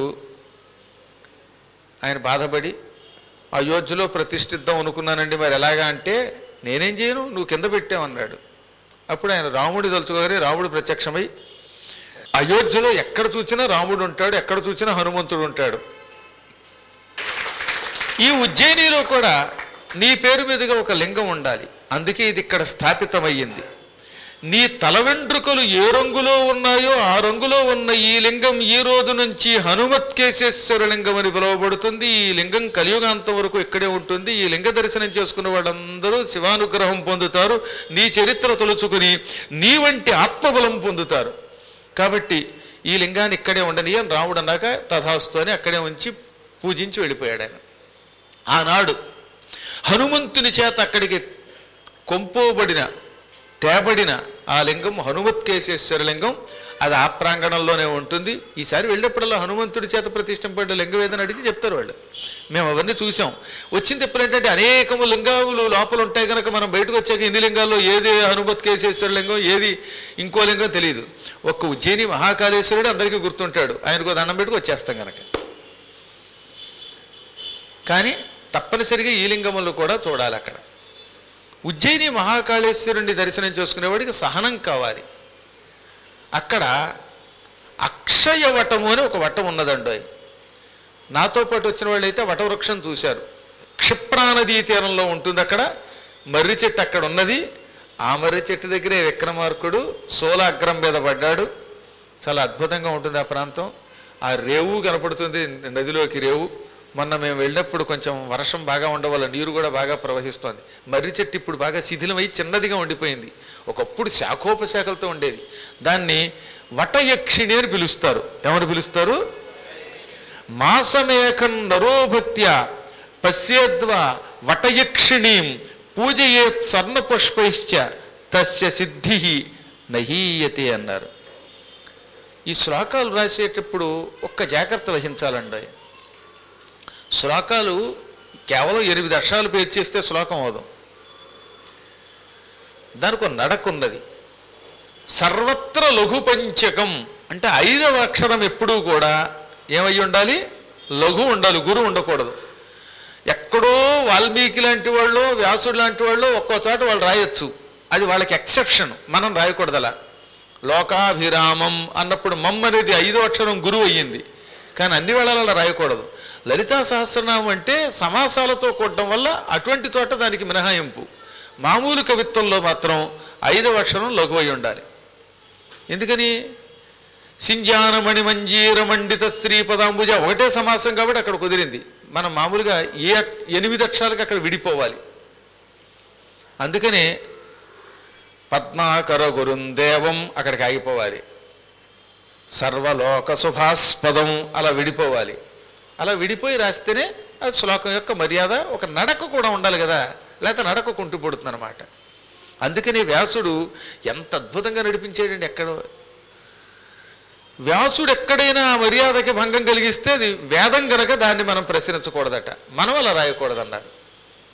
S1: ఆయన బాధపడి అయోధ్యలో ప్రతిష్ఠిద్దాం అనుకున్నానండి మరి ఎలాగా అంటే నేనేం చేయను నువ్వు కింద పెట్టావన్నాడు అప్పుడు ఆయన రాముడి తలుచుకోగానే రాముడు ప్రత్యక్షమై అయోధ్యలో ఎక్కడ చూసినా రాముడు ఉంటాడు ఎక్కడ చూసినా హనుమంతుడు ఉంటాడు ఈ ఉజ్జయినిలో కూడా నీ పేరు మీదుగా ఒక లింగం ఉండాలి అందుకే ఇది ఇక్కడ స్థాపితమయ్యింది నీ తల వెంట్రుకలు ఏ రంగులో ఉన్నాయో ఆ రంగులో ఉన్న ఈ లింగం ఈ రోజు నుంచి హనుమత్కేశేశ్వర లింగం అని పిలువబడుతుంది ఈ లింగం కలియుగాంతం వరకు ఇక్కడే ఉంటుంది ఈ లింగ దర్శనం చేసుకున్న వాళ్ళందరూ శివానుగ్రహం పొందుతారు నీ చరిత్ర తలుచుకుని నీ వంటి ఆత్మబలం పొందుతారు కాబట్టి ఈ లింగాన్ని ఇక్కడే ఉండని అని రాముడు అన్నాక తథాస్తు అని అక్కడే ఉంచి పూజించి వెళ్ళిపోయాడు ఆయన ఆనాడు హనుమంతుని చేత అక్కడికి కొంపోబడిన తేబడిన ఆ లింగం హనుమత్కేశేశ్వర లింగం అది ఆ ప్రాంగణంలోనే ఉంటుంది ఈసారి వెళ్ళేప్పుడల్లా హనుమంతుడి చేత ప్రతిష్ఠింపడ్డ లింగం ఏదని అడిగితే చెప్తారు వాళ్ళు మేము అవన్నీ చూసాం వచ్చింది ఎప్పుడు ఏంటంటే అనేకము లింగాలు లోపల ఉంటాయి కనుక మనం బయటకు వచ్చాక ఇన్ని లింగాల్లో ఏది హనుమత్కేశేశ్వర లింగం ఏది ఇంకో లింగం తెలియదు ఒక్క ఉజ్జయిని మహాకాళేశ్వరుడు అందరికీ గుర్తుంటాడు ఆయనకు దండం పెట్టుకు వచ్చేస్తాం కనుక కానీ తప్పనిసరిగా ఈ లింగములు కూడా చూడాలి అక్కడ ఉజ్జయిని మహాకాళేశ్వరుణ్ణి దర్శనం చేసుకునేవాడికి సహనం కావాలి అక్కడ అక్షయ వటము అని ఒక వటం ఉన్నదండి నాతో పాటు వచ్చిన వాళ్ళు అయితే వటవృక్షం చూశారు క్షిప్రానదీ తీరంలో ఉంటుంది అక్కడ మర్రి చెట్టు అక్కడ ఉన్నది ఆ మర్రి చెట్టు దగ్గరే విక్రమార్కుడు సోలాగ్రం మీద పడ్డాడు చాలా అద్భుతంగా ఉంటుంది ఆ ప్రాంతం ఆ రేవు కనపడుతుంది నదిలోకి రేవు మొన్న మేము వెళ్ళినప్పుడు కొంచెం వర్షం బాగా ఉండడం వల్ల నీరు కూడా బాగా ప్రవహిస్తోంది మర్రి చెట్టు ఇప్పుడు బాగా శిథిలమై చిన్నదిగా ఉండిపోయింది ఒకప్పుడు శాఖోపశాఖలతో ఉండేది దాన్ని వటయక్షిణి అని పిలుస్తారు ఏమని పిలుస్తారు మాసమేకం నరోభక్త్య పశ్యేద్వా వటయక్షిణీం పూజయేత్ స్వర్ణపుష్పైశ్చ తస్య సిద్ధి నహీయతే అన్నారు ఈ శ్లోకాలు రాసేటప్పుడు ఒక్క జాగ్రత్త వహించాలండి శ్లోకాలు కేవలం ఎనిమిది అక్షరాలు పేరు చేస్తే శ్లోకం అవదు దానికి ఒక నడక ఉన్నది సర్వత్ర లఘు పంచకం అంటే ఐదవ అక్షరం ఎప్పుడూ కూడా ఏమై ఉండాలి లఘు ఉండాలి గురు ఉండకూడదు ఎక్కడో వాల్మీకి లాంటి వాళ్ళు వ్యాసుడు లాంటి వాళ్ళు ఒక్కో చోట వాళ్ళు రాయొచ్చు అది వాళ్ళకి ఎక్సెప్షన్ మనం రాయకూడదు అలా లోకాభిరామం అన్నప్పుడు మమ్ అనేది ఐదో అక్షరం గురువు అయ్యింది కానీ అన్ని వేళలా అలా రాయకూడదు లలితా సహస్రనామం అంటే సమాసాలతో కూడడం వల్ల అటువంటి చోట దానికి మినహాయింపు మామూలు కవిత్వంలో మాత్రం ఐదవ అక్షరం లఘు అయి ఉండాలి ఎందుకని సింజానమణి మంజీర మండిత శ్రీపదాంబుజ ఒకటే సమాసం కాబట్టి అక్కడ కుదిరింది మనం మామూలుగా ఏ అక్- ఎనిమిది అక్షరాలకు అక్కడ విడిపోవాలి అందుకనే పద్మాకర గురుందేవం అక్కడికి ఆగిపోవాలి సర్వలోక శుభాస్పదం అలా విడిపోవాలి అలా విడిపోయి రాస్తేనే అది శ్లోకం యొక్క మర్యాద ఒక నడక కూడా ఉండాలి కదా లేకపోతే నడక కుంటుపడుతుంది అనమాట అందుకని వ్యాసుడు ఎంత అద్భుతంగా నడిపించాడండి ఎక్కడో వ్యాసుడు ఎక్కడైనా ఆ మర్యాదకి భంగం కలిగిస్తే అది వేదం గనక దాన్ని మనం ప్రశ్నించకూడదట మనం అలా రాయకూడదన్నారు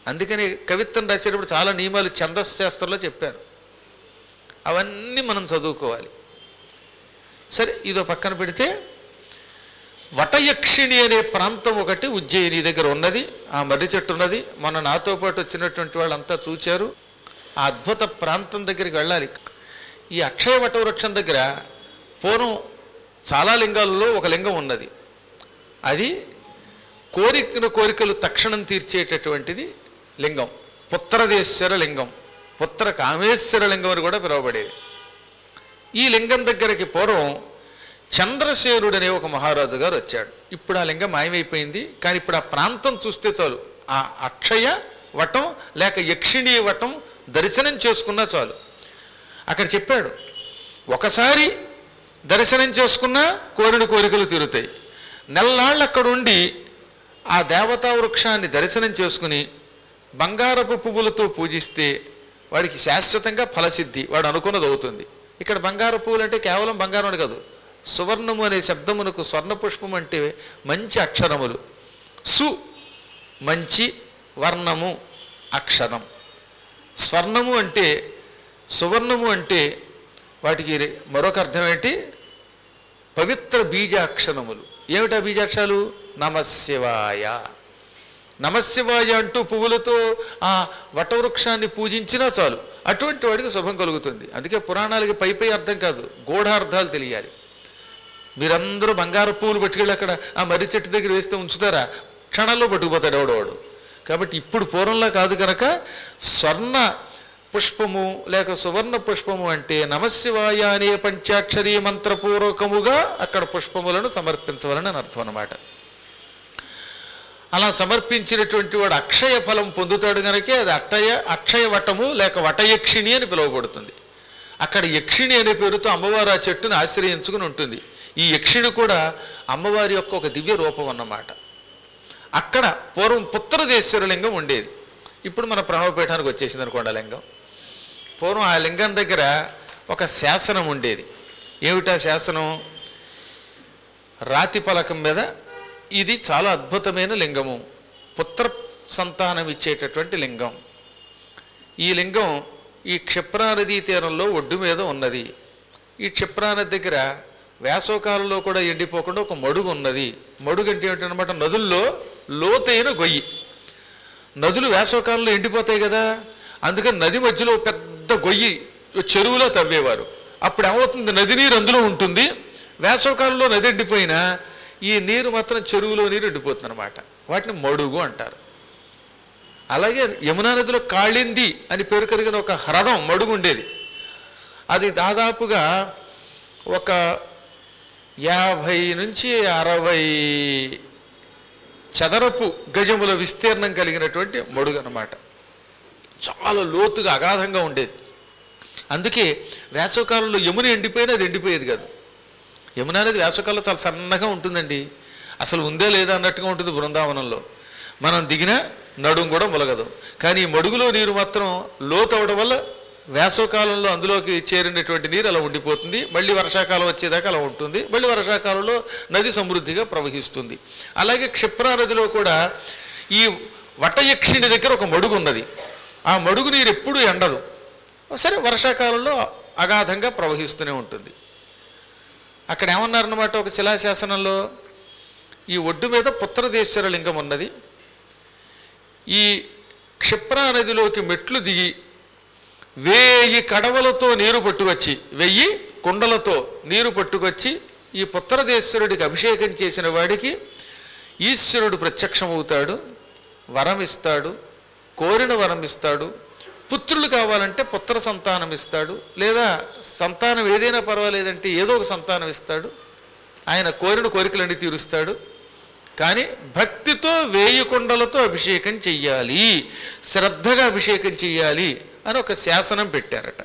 S1: అందుకని కవిత్వం రాసేటప్పుడు చాలా నియమాలు ఛందశాస్త్రంలో చెప్పారు అవన్నీ మనం చదువుకోవాలి సరే ఇదో పక్కన పెడితే వటయక్షిణి అనే ప్రాంతం ఒకటి ఉజ్జయిని దగ్గర ఉన్నది ఆ మర్రి చెట్టు ఉన్నది మొన్న నాతో పాటు వచ్చినటువంటి వాళ్ళంతా చూచారు ఆ అద్భుత ప్రాంతం దగ్గరికి వెళ్ళాలి ఈ అక్షయ వట వృక్షం దగ్గర పూర్వం చాలా లింగాలలో ఒక లింగం ఉన్నది అది కోరికన కోరికలు తక్షణం తీర్చేటటువంటిది లింగం పుత్రదేశ్వర లింగం పుత్ర కామేశ్వర లింగం అని కూడా పిలువబడేది ఈ లింగం దగ్గరికి పూర్వం చంద్రసేనుడు అనే ఒక మహారాజు గారు వచ్చాడు ఇప్పుడు ఆ లింగం మాయమైపోయింది కానీ ఇప్పుడు ఆ ప్రాంతం చూస్తే చాలు ఆ అక్షయ వటం లేక యక్షిణీ వటం దర్శనం చేసుకున్నా చాలు అక్కడ చెప్పాడు ఒకసారి దర్శనం చేసుకున్నా కోరిన కోరికలు తీరుతాయి నెల్లాళ్ళు అక్కడ ఉండి ఆ దేవతా వృక్షాన్ని దర్శనం చేసుకుని బంగారపు పువ్వులతో పూజిస్తే వాడికి శాశ్వతంగా ఫలసిద్ధి వాడు అనుకున్నది అవుతుంది ఇక్కడ బంగారు పువ్వులు అంటే కేవలం బంగారం అని కాదు సువర్ణము అనే శబ్దమునకు స్వర్ణ పుష్పం అంటే మంచి అక్షరములు సు మంచి వర్ణము అక్షరం స్వర్ణము అంటే సువర్ణము అంటే వాటికి మరొక అర్థం ఏంటి పవిత్ర బీజాక్షరములు ఏమిటా బీజాక్షరాలు నమశివాయ నమశివాయ అంటూ పువ్వులతో ఆ వటవృక్షాన్ని పూజించినా చాలు అటువంటి వాడికి శుభం కలుగుతుంది అందుకే పురాణాలకి పై పై అర్థం కాదు గూఢార్థాలు తెలియాలి మీరందరూ బంగారు పువ్వులు పట్టుకెళ్ళి అక్కడ ఆ మర్రి చెట్టు దగ్గర వేస్తే ఉంచుతారా క్షణాల్లో పట్టుకుపోతాడు ఎవడవాడు కాబట్టి ఇప్పుడు పూర్వంలో కాదు కనుక స్వర్ణ పుష్పము లేక సువర్ణ పుష్పము అంటే నమశివాయ అనే పంచాక్షరీ మంత్రపూర్వకముగా అక్కడ పుష్పములను సమర్పించవలని అని అర్థం అన్నమాట అలా సమర్పించినటువంటి వాడు అక్షయ ఫలం పొందుతాడు కనుకే అది అక్షయ అక్షయ వటము లేక వటయక్షిణి అని పిలువబడుతుంది అక్కడ యక్షిణి అనే పేరుతో అమ్మవారు ఆ చెట్టును ఆశ్రయించుకుని ఉంటుంది ఈ యక్షిణి కూడా అమ్మవారి యొక్క ఒక దివ్య రూపం అన్నమాట అక్కడ పూర్వం పుత్రదేశ్వర లింగం ఉండేది ఇప్పుడు మన ప్రణవపీఠానికి వచ్చేసింది అనుకోండి ఆ లింగం పూర్వం ఆ లింగం దగ్గర ఒక శాసనం ఉండేది ఏమిటా శాసనం రాతి పలకం మీద ఇది చాలా అద్భుతమైన లింగము పుత్ర సంతానం ఇచ్చేటటువంటి లింగం ఈ లింగం ఈ క్షిప్రానదీ తీరంలో ఒడ్డు మీద ఉన్నది ఈ క్షిప్రానది దగ్గర వేసవకాలంలో కూడా ఎండిపోకుండా ఒక మడుగు ఉన్నది మడుగు అంటే ఏమిటనమాట నదుల్లో లోతైన గొయ్యి నదులు వేసవకాలంలో ఎండిపోతాయి కదా అందుకని నది మధ్యలో పెద్ద గొయ్యి చెరువులో తవ్వేవారు అప్పుడు ఏమవుతుంది నది నీరు అందులో ఉంటుంది వేసవకాలంలో నది ఎండిపోయినా ఈ నీరు మాత్రం చెరువులో నీరు ఎండిపోతుంది అనమాట వాటిని మడుగు అంటారు అలాగే యమునా నదిలో కాళింది అని పేరు కలిగిన ఒక హ్రదం మడుగు ఉండేది అది దాదాపుగా ఒక యాభై నుంచి అరవై చదరపు గజముల విస్తీర్ణం కలిగినటువంటి మడుగు అన్నమాట చాలా లోతుగా అగాధంగా ఉండేది అందుకే వేసవకాలంలో యమున ఎండిపోయినా అది ఎండిపోయేది కాదు యమున అనేది వేసవకాలంలో చాలా సన్నగా ఉంటుందండి అసలు ఉందే లేదా అన్నట్టుగా ఉంటుంది బృందావనంలో మనం దిగిన నడుము కూడా ములగదు కానీ ఈ మడుగులో నీరు మాత్రం లోతు అవడం వల్ల వేసవకాలంలో అందులోకి చేరినటువంటి నీరు అలా ఉండిపోతుంది మళ్ళీ వర్షాకాలం వచ్చేదాకా అలా ఉంటుంది మళ్ళీ వర్షాకాలంలో నది సమృద్ధిగా ప్రవహిస్తుంది అలాగే క్షిప్రా నదిలో కూడా ఈ వటయక్షిణి దగ్గర ఒక మడుగు ఉన్నది ఆ మడుగు నీరు ఎప్పుడూ ఎండదు సరే వర్షాకాలంలో అగాధంగా ప్రవహిస్తూనే ఉంటుంది అక్కడ ఏమన్నారన్నమాట ఒక శిలాశాసనంలో ఈ ఒడ్డు మీద పుత్రదేశ్వర లింగం ఉన్నది ఈ క్షిప్రా నదిలోకి మెట్లు దిగి వేయి కడవలతో నీరు పట్టుకొచ్చి వెయ్యి కుండలతో నీరు పట్టుకొచ్చి ఈ పుత్రదేశ్వరుడికి అభిషేకం చేసిన వాడికి ఈశ్వరుడు ప్రత్యక్షమవుతాడు వరం ఇస్తాడు కోరిన వరం ఇస్తాడు పుత్రులు కావాలంటే పుత్ర సంతానం ఇస్తాడు లేదా సంతానం ఏదైనా పర్వాలేదంటే ఏదో ఒక సంతానం ఇస్తాడు ఆయన కోరిన కోరికలన్నీ తీరుస్తాడు కానీ భక్తితో వేయి కుండలతో అభిషేకం చెయ్యాలి శ్రద్ధగా అభిషేకం చెయ్యాలి అని ఒక శాసనం పెట్టారట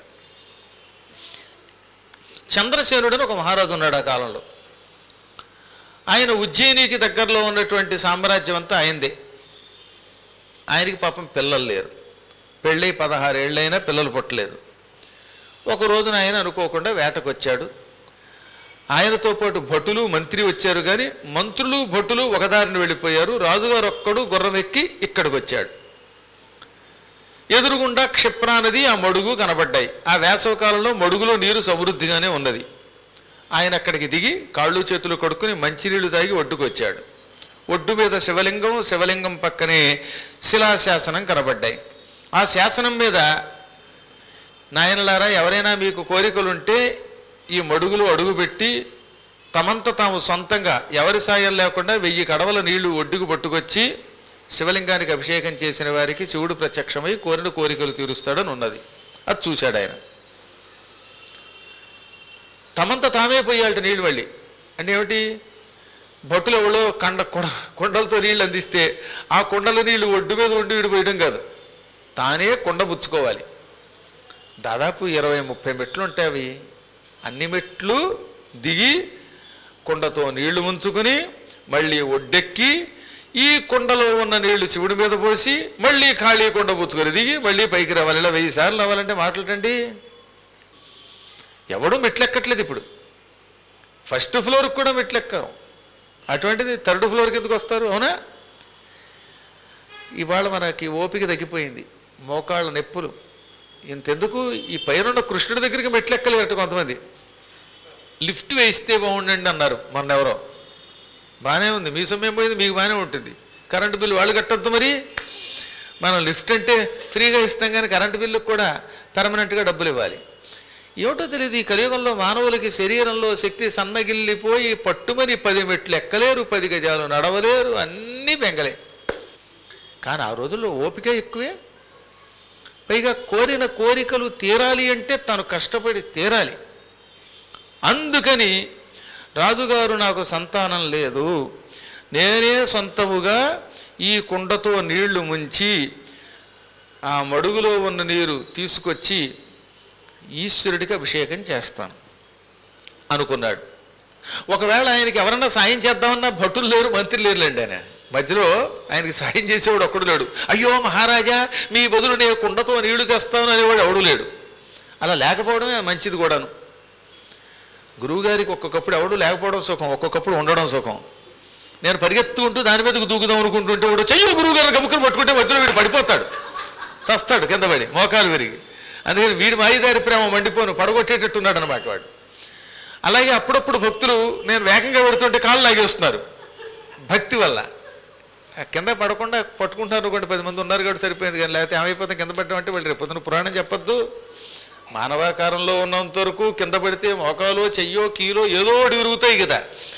S1: చంద్రసేనుడు అని ఒక మహారాజు ఉన్నాడు ఆ కాలంలో ఆయన ఉజ్జయినికి దగ్గరలో ఉన్నటువంటి సామ్రాజ్యం అంతా ఆయనదే ఆయనకి పాపం పిల్లలు లేరు పెళ్ళై పదహారేళ్ళైనా పిల్లలు పుట్టలేదు ఒక రోజున ఆయన అనుకోకుండా వేటకు వచ్చాడు ఆయనతో పాటు భటులు మంత్రి వచ్చారు కానీ మంత్రులు భటులు ఒకదారిని వెళ్ళిపోయారు రాజుగారు ఒక్కడు గుర్రం ఎక్కి ఇక్కడికి వచ్చాడు ఎదురుగుండా క్షిప్రా నది ఆ మడుగు కనబడ్డాయి ఆ వేసవకాలంలో మడుగులో నీరు సమృద్ధిగానే ఉన్నది ఆయన అక్కడికి దిగి కాళ్ళు చేతులు కడుక్కుని మంచినీళ్లు తాగి ఒడ్డుకు వచ్చాడు ఒడ్డు మీద శివలింగం శివలింగం పక్కనే శిలాశాసనం కనబడ్డాయి ఆ శాసనం మీద నాయనలారా ఎవరైనా మీకు కోరికలుంటే ఈ మడుగులో అడుగుపెట్టి తమంత తాము సొంతంగా ఎవరి సాయం లేకుండా వెయ్యి కడవల నీళ్లు ఒడ్డుకు పట్టుకొచ్చి శివలింగానికి అభిషేకం చేసిన వారికి శివుడు ప్రత్యక్షమై కోరిన కోరికలు తీరుస్తాడని ఉన్నది అది చూశాడు ఆయన తమంత తామే పోయాలట నీళ్ళు మళ్ళీ అంటే ఏమిటి భట్టులు ఎవరో కండ కుండ కుండలతో నీళ్ళు అందిస్తే ఆ కుండల నీళ్లు ఒడ్డు మీద ఒడ్డు వీడి పోయడం కాదు తానే కుండ పుచ్చుకోవాలి దాదాపు ఇరవై ముప్పై మెట్లు ఉంటాయి అవి అన్ని మెట్లు దిగి కుండతో నీళ్లు ముంచుకొని మళ్ళీ ఒడ్డెక్కి ఈ కుండలో ఉన్న నీళ్లు శివుడి మీద పోసి మళ్ళీ ఖాళీ కుండ పుచ్చుకొని దిగి మళ్ళీ పైకి రావాలి ఇలా వెయ్యి సార్లు రావాలంటే మాటలండి ఎవడు మెట్లెక్కట్లేదు ఇప్పుడు ఫస్ట్ ఫ్లోర్కి కూడా మెట్లెక్కరు అటువంటిది థర్డ్ ఫ్లోర్కి ఎందుకు వస్తారు అవునా ఇవాళ మనకి ఓపిక తగ్గిపోయింది మోకాళ్ళ నొప్పులు ఇంతెందుకు ఈ పైన కృష్ణుడి దగ్గరికి మెట్లెక్కలేరట కొంతమంది లిఫ్ట్ వేస్తే బాగుండండి అన్నారు మొన్న ఎవరో బాగానే ఉంది మీ సమయం పోయింది మీకు బాగానే ఉంటుంది కరెంటు బిల్లు వాళ్ళు కట్టద్దు మరి మనం లిఫ్ట్ అంటే ఫ్రీగా ఇస్తాం కానీ కరెంటు బిల్లుకు కూడా పర్మనెంట్గా డబ్బులు ఇవ్వాలి ఏమిటో తెలియదు ఈ కలియుగంలో మానవులకి శరీరంలో శక్తి సన్నగిల్లిపోయి పట్టుమని పది మెట్లు ఎక్కలేరు పది గజాలు నడవలేరు అన్నీ బెంగలే కానీ ఆ రోజుల్లో ఓపిక ఎక్కువే పైగా కోరిన కోరికలు తీరాలి అంటే తను కష్టపడి తీరాలి అందుకని రాజుగారు నాకు సంతానం లేదు నేనే సొంతముగా ఈ కుండతో నీళ్లు ముంచి ఆ మడుగులో ఉన్న నీరు తీసుకొచ్చి ఈశ్వరుడికి అభిషేకం చేస్తాను అనుకున్నాడు ఒకవేళ ఆయనకి ఎవరన్నా సాయం చేద్దామన్నా భటులు లేరు మంత్రులు లేరులేండి ఆయన మధ్యలో ఆయనకి సాయం చేసేవాడు ఒక్కడు లేడు అయ్యో మహారాజా మీ బదులు నేను కుండతో నీళ్లు తెస్తాను అనేవాడు ఎవడు లేడు అలా లేకపోవడమే మంచిది కూడాను గురువుగారికి ఒక్కొక్కప్పుడు ఎవడు లేకపోవడం సుఖం ఒక్కొక్కప్పుడు ఉండడం సుఖం నేను పరిగెత్తుకుంటూ దాని మీదకు దూకుదాం అనుకుంటుంటే వాడు చెయ్యో గురువు గారు గబుకుని పట్టుకుంటే మధ్యలో వీడు పడిపోతాడు చస్తాడు కింద పడి మోకాలు విరిగి అందుకని వీడి మాయిదారి ప్రేమ మండిపోను పడగొట్టేటట్టున్నాడు అనమాట వాడు అలాగే అప్పుడప్పుడు భక్తులు నేను వేగంగా పెడుతుంటే కాళ్ళు లాగేస్తున్నారు భక్తి వల్ల ఆ కింద పడకుండా పట్టుకుంటున్నారు అనుకోండి పది మంది ఉన్నారు కాబట్టి సరిపోయింది కానీ లేకపోతే ఏమైపోతాం కింద పడడం అంటే వాళ్ళు రేపు పొద్దున పురాణం చెప్పొద్దు మానవాకారంలో ఉన్నంత వరకు కింద పడితే మోకాలో చెయ్యో కీలో ఏదో ఒకటి విరుగుతాయి కదా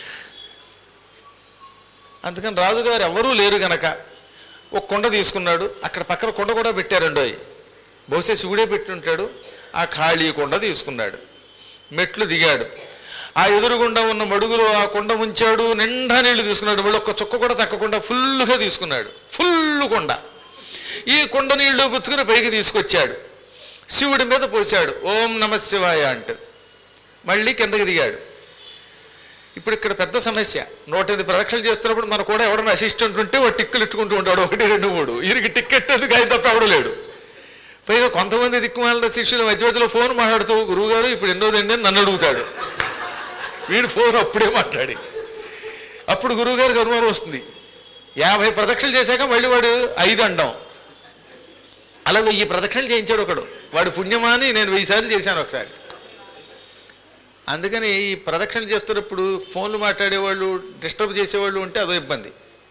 S1: అందుకని రాజుగారు ఎవరూ లేరు గనక ఒక కొండ తీసుకున్నాడు అక్కడ పక్కన కొండ కూడా పెట్టారండోయ్ బహుశా శివుడే పెట్టుంటాడు ఆ ఖాళీ కొండ తీసుకున్నాడు మెట్లు దిగాడు ఆ ఎదురుగుండా ఉన్న మడుగులో ఆ కొండ ముంచాడు నిండా నీళ్లు తీసుకున్నాడు మళ్ళీ ఒక్క చుక్క కూడా తక్కకుండా ఫుల్గా తీసుకున్నాడు ఫుల్ కొండ ఈ కొండ నీళ్లు పుచ్చుకుని పైకి తీసుకొచ్చాడు శివుడి మీద పోశాడు ఓం నమ శివాయ అంటూ మళ్ళీ కిందకి దిగాడు ఇప్పుడు ఇక్కడ పెద్ద సమస్య నూట ఎనిమిది ప్రదక్షిణలు చేస్తున్నప్పుడు మన కూడా ఎవడన్నా అసిస్టెంట్ ఉంటే వాడు టిక్కులు ఇట్టుకుంటూ ఉంటాడు ఒకటి రెండు మూడు ఈయనకి టిక్కెట్ ఎందుకు ఆయన తప్ప ఎవడు లేడు పైగా కొంతమంది దిక్కుమాల శిష్యులు మధ్య మధ్యలో ఫోన్ మాట్లాడుతూ గురువుగారు ఇప్పుడు ఎన్నో తిండి నన్ను అడుగుతాడు వీడు ఫోన్ అప్పుడే మాట్లాడి అప్పుడు గురువుగారికి అనుమానం వస్తుంది యాభై ప్రదక్షిణలు చేశాక మళ్ళీ వాడు ఐదు అండం అలా వెయ్యి ప్రదక్షిణలు చేయించాడు ఒకడు వాడు పుణ్యమాని నేను వెయ్యి సార్లు చేశాను ఒకసారి అందుకని ఈ ప్రదక్షిణ చేస్తున్నప్పుడు ఫోన్లు మాట్లాడేవాళ్ళు డిస్టర్బ్ చేసేవాళ్ళు ఉంటే అదో ఇబ్బంది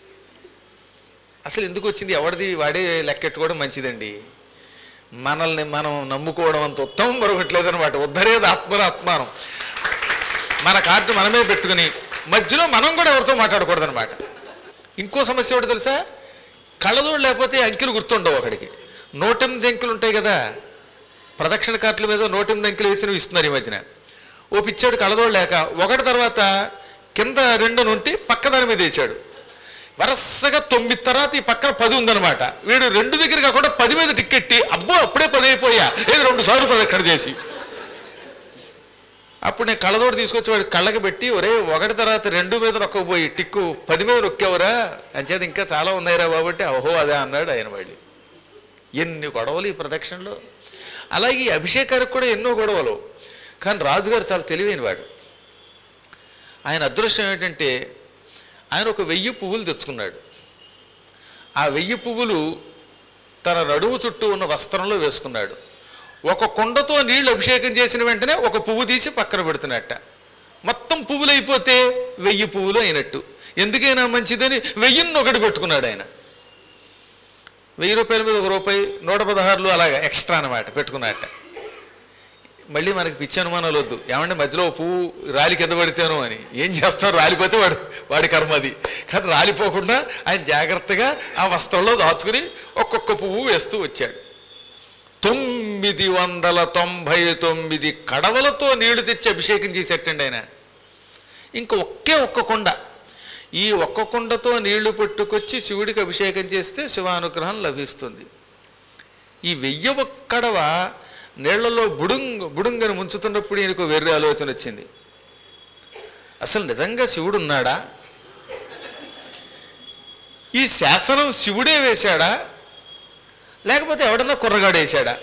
S1: అసలు ఎందుకు వచ్చింది ఎవరిది వాడే లెక్కెట్టుకోవడం మంచిదండి మనల్ని మనం నమ్ముకోవడం అంత ఉత్తమం మరొకట్లేదనమాట ఉద్ధరేది ఆత్మరాత్మానం మన కార్డు మనమే పెట్టుకుని మధ్యలో మనం కూడా ఎవరితో మాట్లాడకూడదనమాట ఇంకో సమస్య ఒకటి తెలుసా కళ్ళదోడు లేకపోతే అంకెలు గుర్తుండవు ఒకడికి నూటెనిమిది అంకెలు ఉంటాయి కదా ప్రదక్షిణ కార్డుల మీద నూటెనిమిది అంకెలు వేసినవి ఇస్తున్నారు ఈ మధ్యన ఓ పిచ్చాడు కళ్ళదోడు లేక ఒకటి తర్వాత కింద రెండు నుండి పక్క దాని మీద వేసాడు వరసగా తొమ్మిది తర్వాత ఈ పక్కన పది ఉందన్నమాట వీడు రెండు దగ్గర కాకుండా పది మీద టిక్కెట్టి అబ్బో అప్పుడే పది అయిపోయా ఏది రెండు సార్లు ప్రదక్షిణ చేసి అప్పుడు నేను కళ్ళదోడు తీసుకొచ్చి వాడు కళ్ళకి పెట్టి ఒరే ఒకటి తర్వాత రెండు మీద నొక్కకపోయి టిక్కు పది మీద నొక్కావురా అంచేత ఇంకా చాలా ఉన్నాయిరా బాబట్టి ఓహో అదే అన్నాడు ఆయన మళ్ళీ ఎన్ని గొడవలు ఈ ప్రదక్షిణలో అలాగే ఈ అభిషేకానికి కూడా ఎన్నో గొడవలు కానీ రాజుగారు చాలా తెలివైన వాడు ఆయన అదృష్టం ఏంటంటే ఆయన ఒక వెయ్యి పువ్వులు తెచ్చుకున్నాడు ఆ వెయ్యి పువ్వులు తన నడుము చుట్టూ ఉన్న వస్త్రంలో వేసుకున్నాడు ఒక కుండతో నీళ్లు అభిషేకం చేసిన వెంటనే ఒక పువ్వు తీసి పక్కన పెడుతున్నట్ట మొత్తం పువ్వులు అయిపోతే వెయ్యి పువ్వులు అయినట్టు ఎందుకైనా మంచిదని వెయ్యిన్ని ఒకటి పెట్టుకున్నాడు ఆయన వెయ్యి రూపాయల మీద ఒక రూపాయి నూట పదహారులు అలాగా ఎక్స్ట్రా అనమాట పెట్టుకున్నట్ట మళ్ళీ మనకి పిచ్చి అనుమానాలు వద్దు ఏమంటే మధ్యలో ఓ పువ్వు రాలి కింద పడితేనో అని ఏం చేస్తావు రాలిపోతే వాడు వాడి కర్మ అది కానీ రాలిపోకుండా ఆయన జాగ్రత్తగా ఆ వస్త్రంలో దాచుకుని ఒక్కొక్క పువ్వు వేస్తూ వచ్చాడు తొమ్మిది వందల తొంభై తొమ్మిది కడవలతో నీళ్లు తెచ్చి అభిషేకం చేసేటండి ఆయన ఇంక ఒకే ఒక్క కొండ ఈ ఒక్క కొండతో నీళ్లు పట్టుకొచ్చి శివుడికి అభిషేకం చేస్తే శివానుగ్రహం లభిస్తుంది ఈ వెయ్య ఒక్కడవ నీళ్లలో బుడుంగ్ బుడుంగని ముంచుతున్నప్పుడు ఈయనకు వెర్రి ఆలోచన వచ్చింది అసలు నిజంగా శివుడు ఉన్నాడా ఈ శాసనం శివుడే వేశాడా లేకపోతే ఎవడన్నా కుర్రగాడు వేశాడా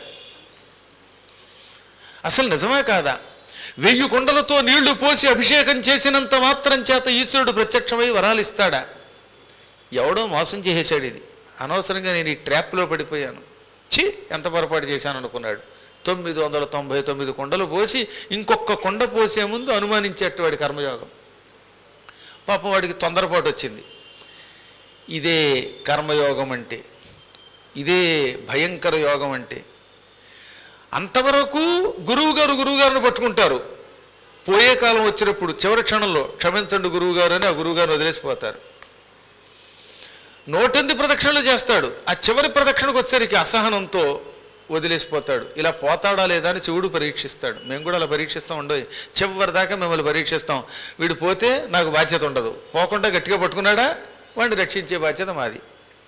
S1: అసలు నిజమే కాదా వెయ్యి కుండలతో నీళ్లు పోసి అభిషేకం చేసినంత మాత్రం చేత ఈశ్వరుడు ప్రత్యక్షమై వరాలు ఇస్తాడా ఎవడో మోసం చేసేశాడు ఇది అనవసరంగా నేను ఈ ట్రాప్లో పడిపోయాను ఛీ ఎంత పొరపాటు చేశాను అనుకున్నాడు తొమ్మిది వందల తొంభై తొమ్మిది కొండలు పోసి ఇంకొక కొండ పోసే ముందు అనుమానించేట్టు వాడి కర్మయోగం పాపం వాడికి తొందరపాటు వచ్చింది ఇదే కర్మయోగం అంటే ఇదే భయంకర యోగం అంటే అంతవరకు గురువు గారు గురువు గారిని పట్టుకుంటారు పోయే కాలం వచ్చినప్పుడు చివరి క్షణంలో క్షమించండి గురువు గారు అని ఆ గురువు గారిని వదిలేసిపోతారు నూటెనిమిది ప్రదక్షిణలు చేస్తాడు ఆ చివరి ప్రదక్షిణకు వచ్చేసరికి అసహనంతో వదిలేసిపోతాడు ఇలా పోతాడా లేదా అని శివుడు పరీక్షిస్తాడు మేము కూడా అలా పరీక్షిస్తాం ఉండవు చివరి దాకా మిమ్మల్ని పరీక్షిస్తాం వీడు పోతే నాకు బాధ్యత ఉండదు పోకుండా గట్టిగా పట్టుకున్నాడా వాడిని రక్షించే బాధ్యత మాది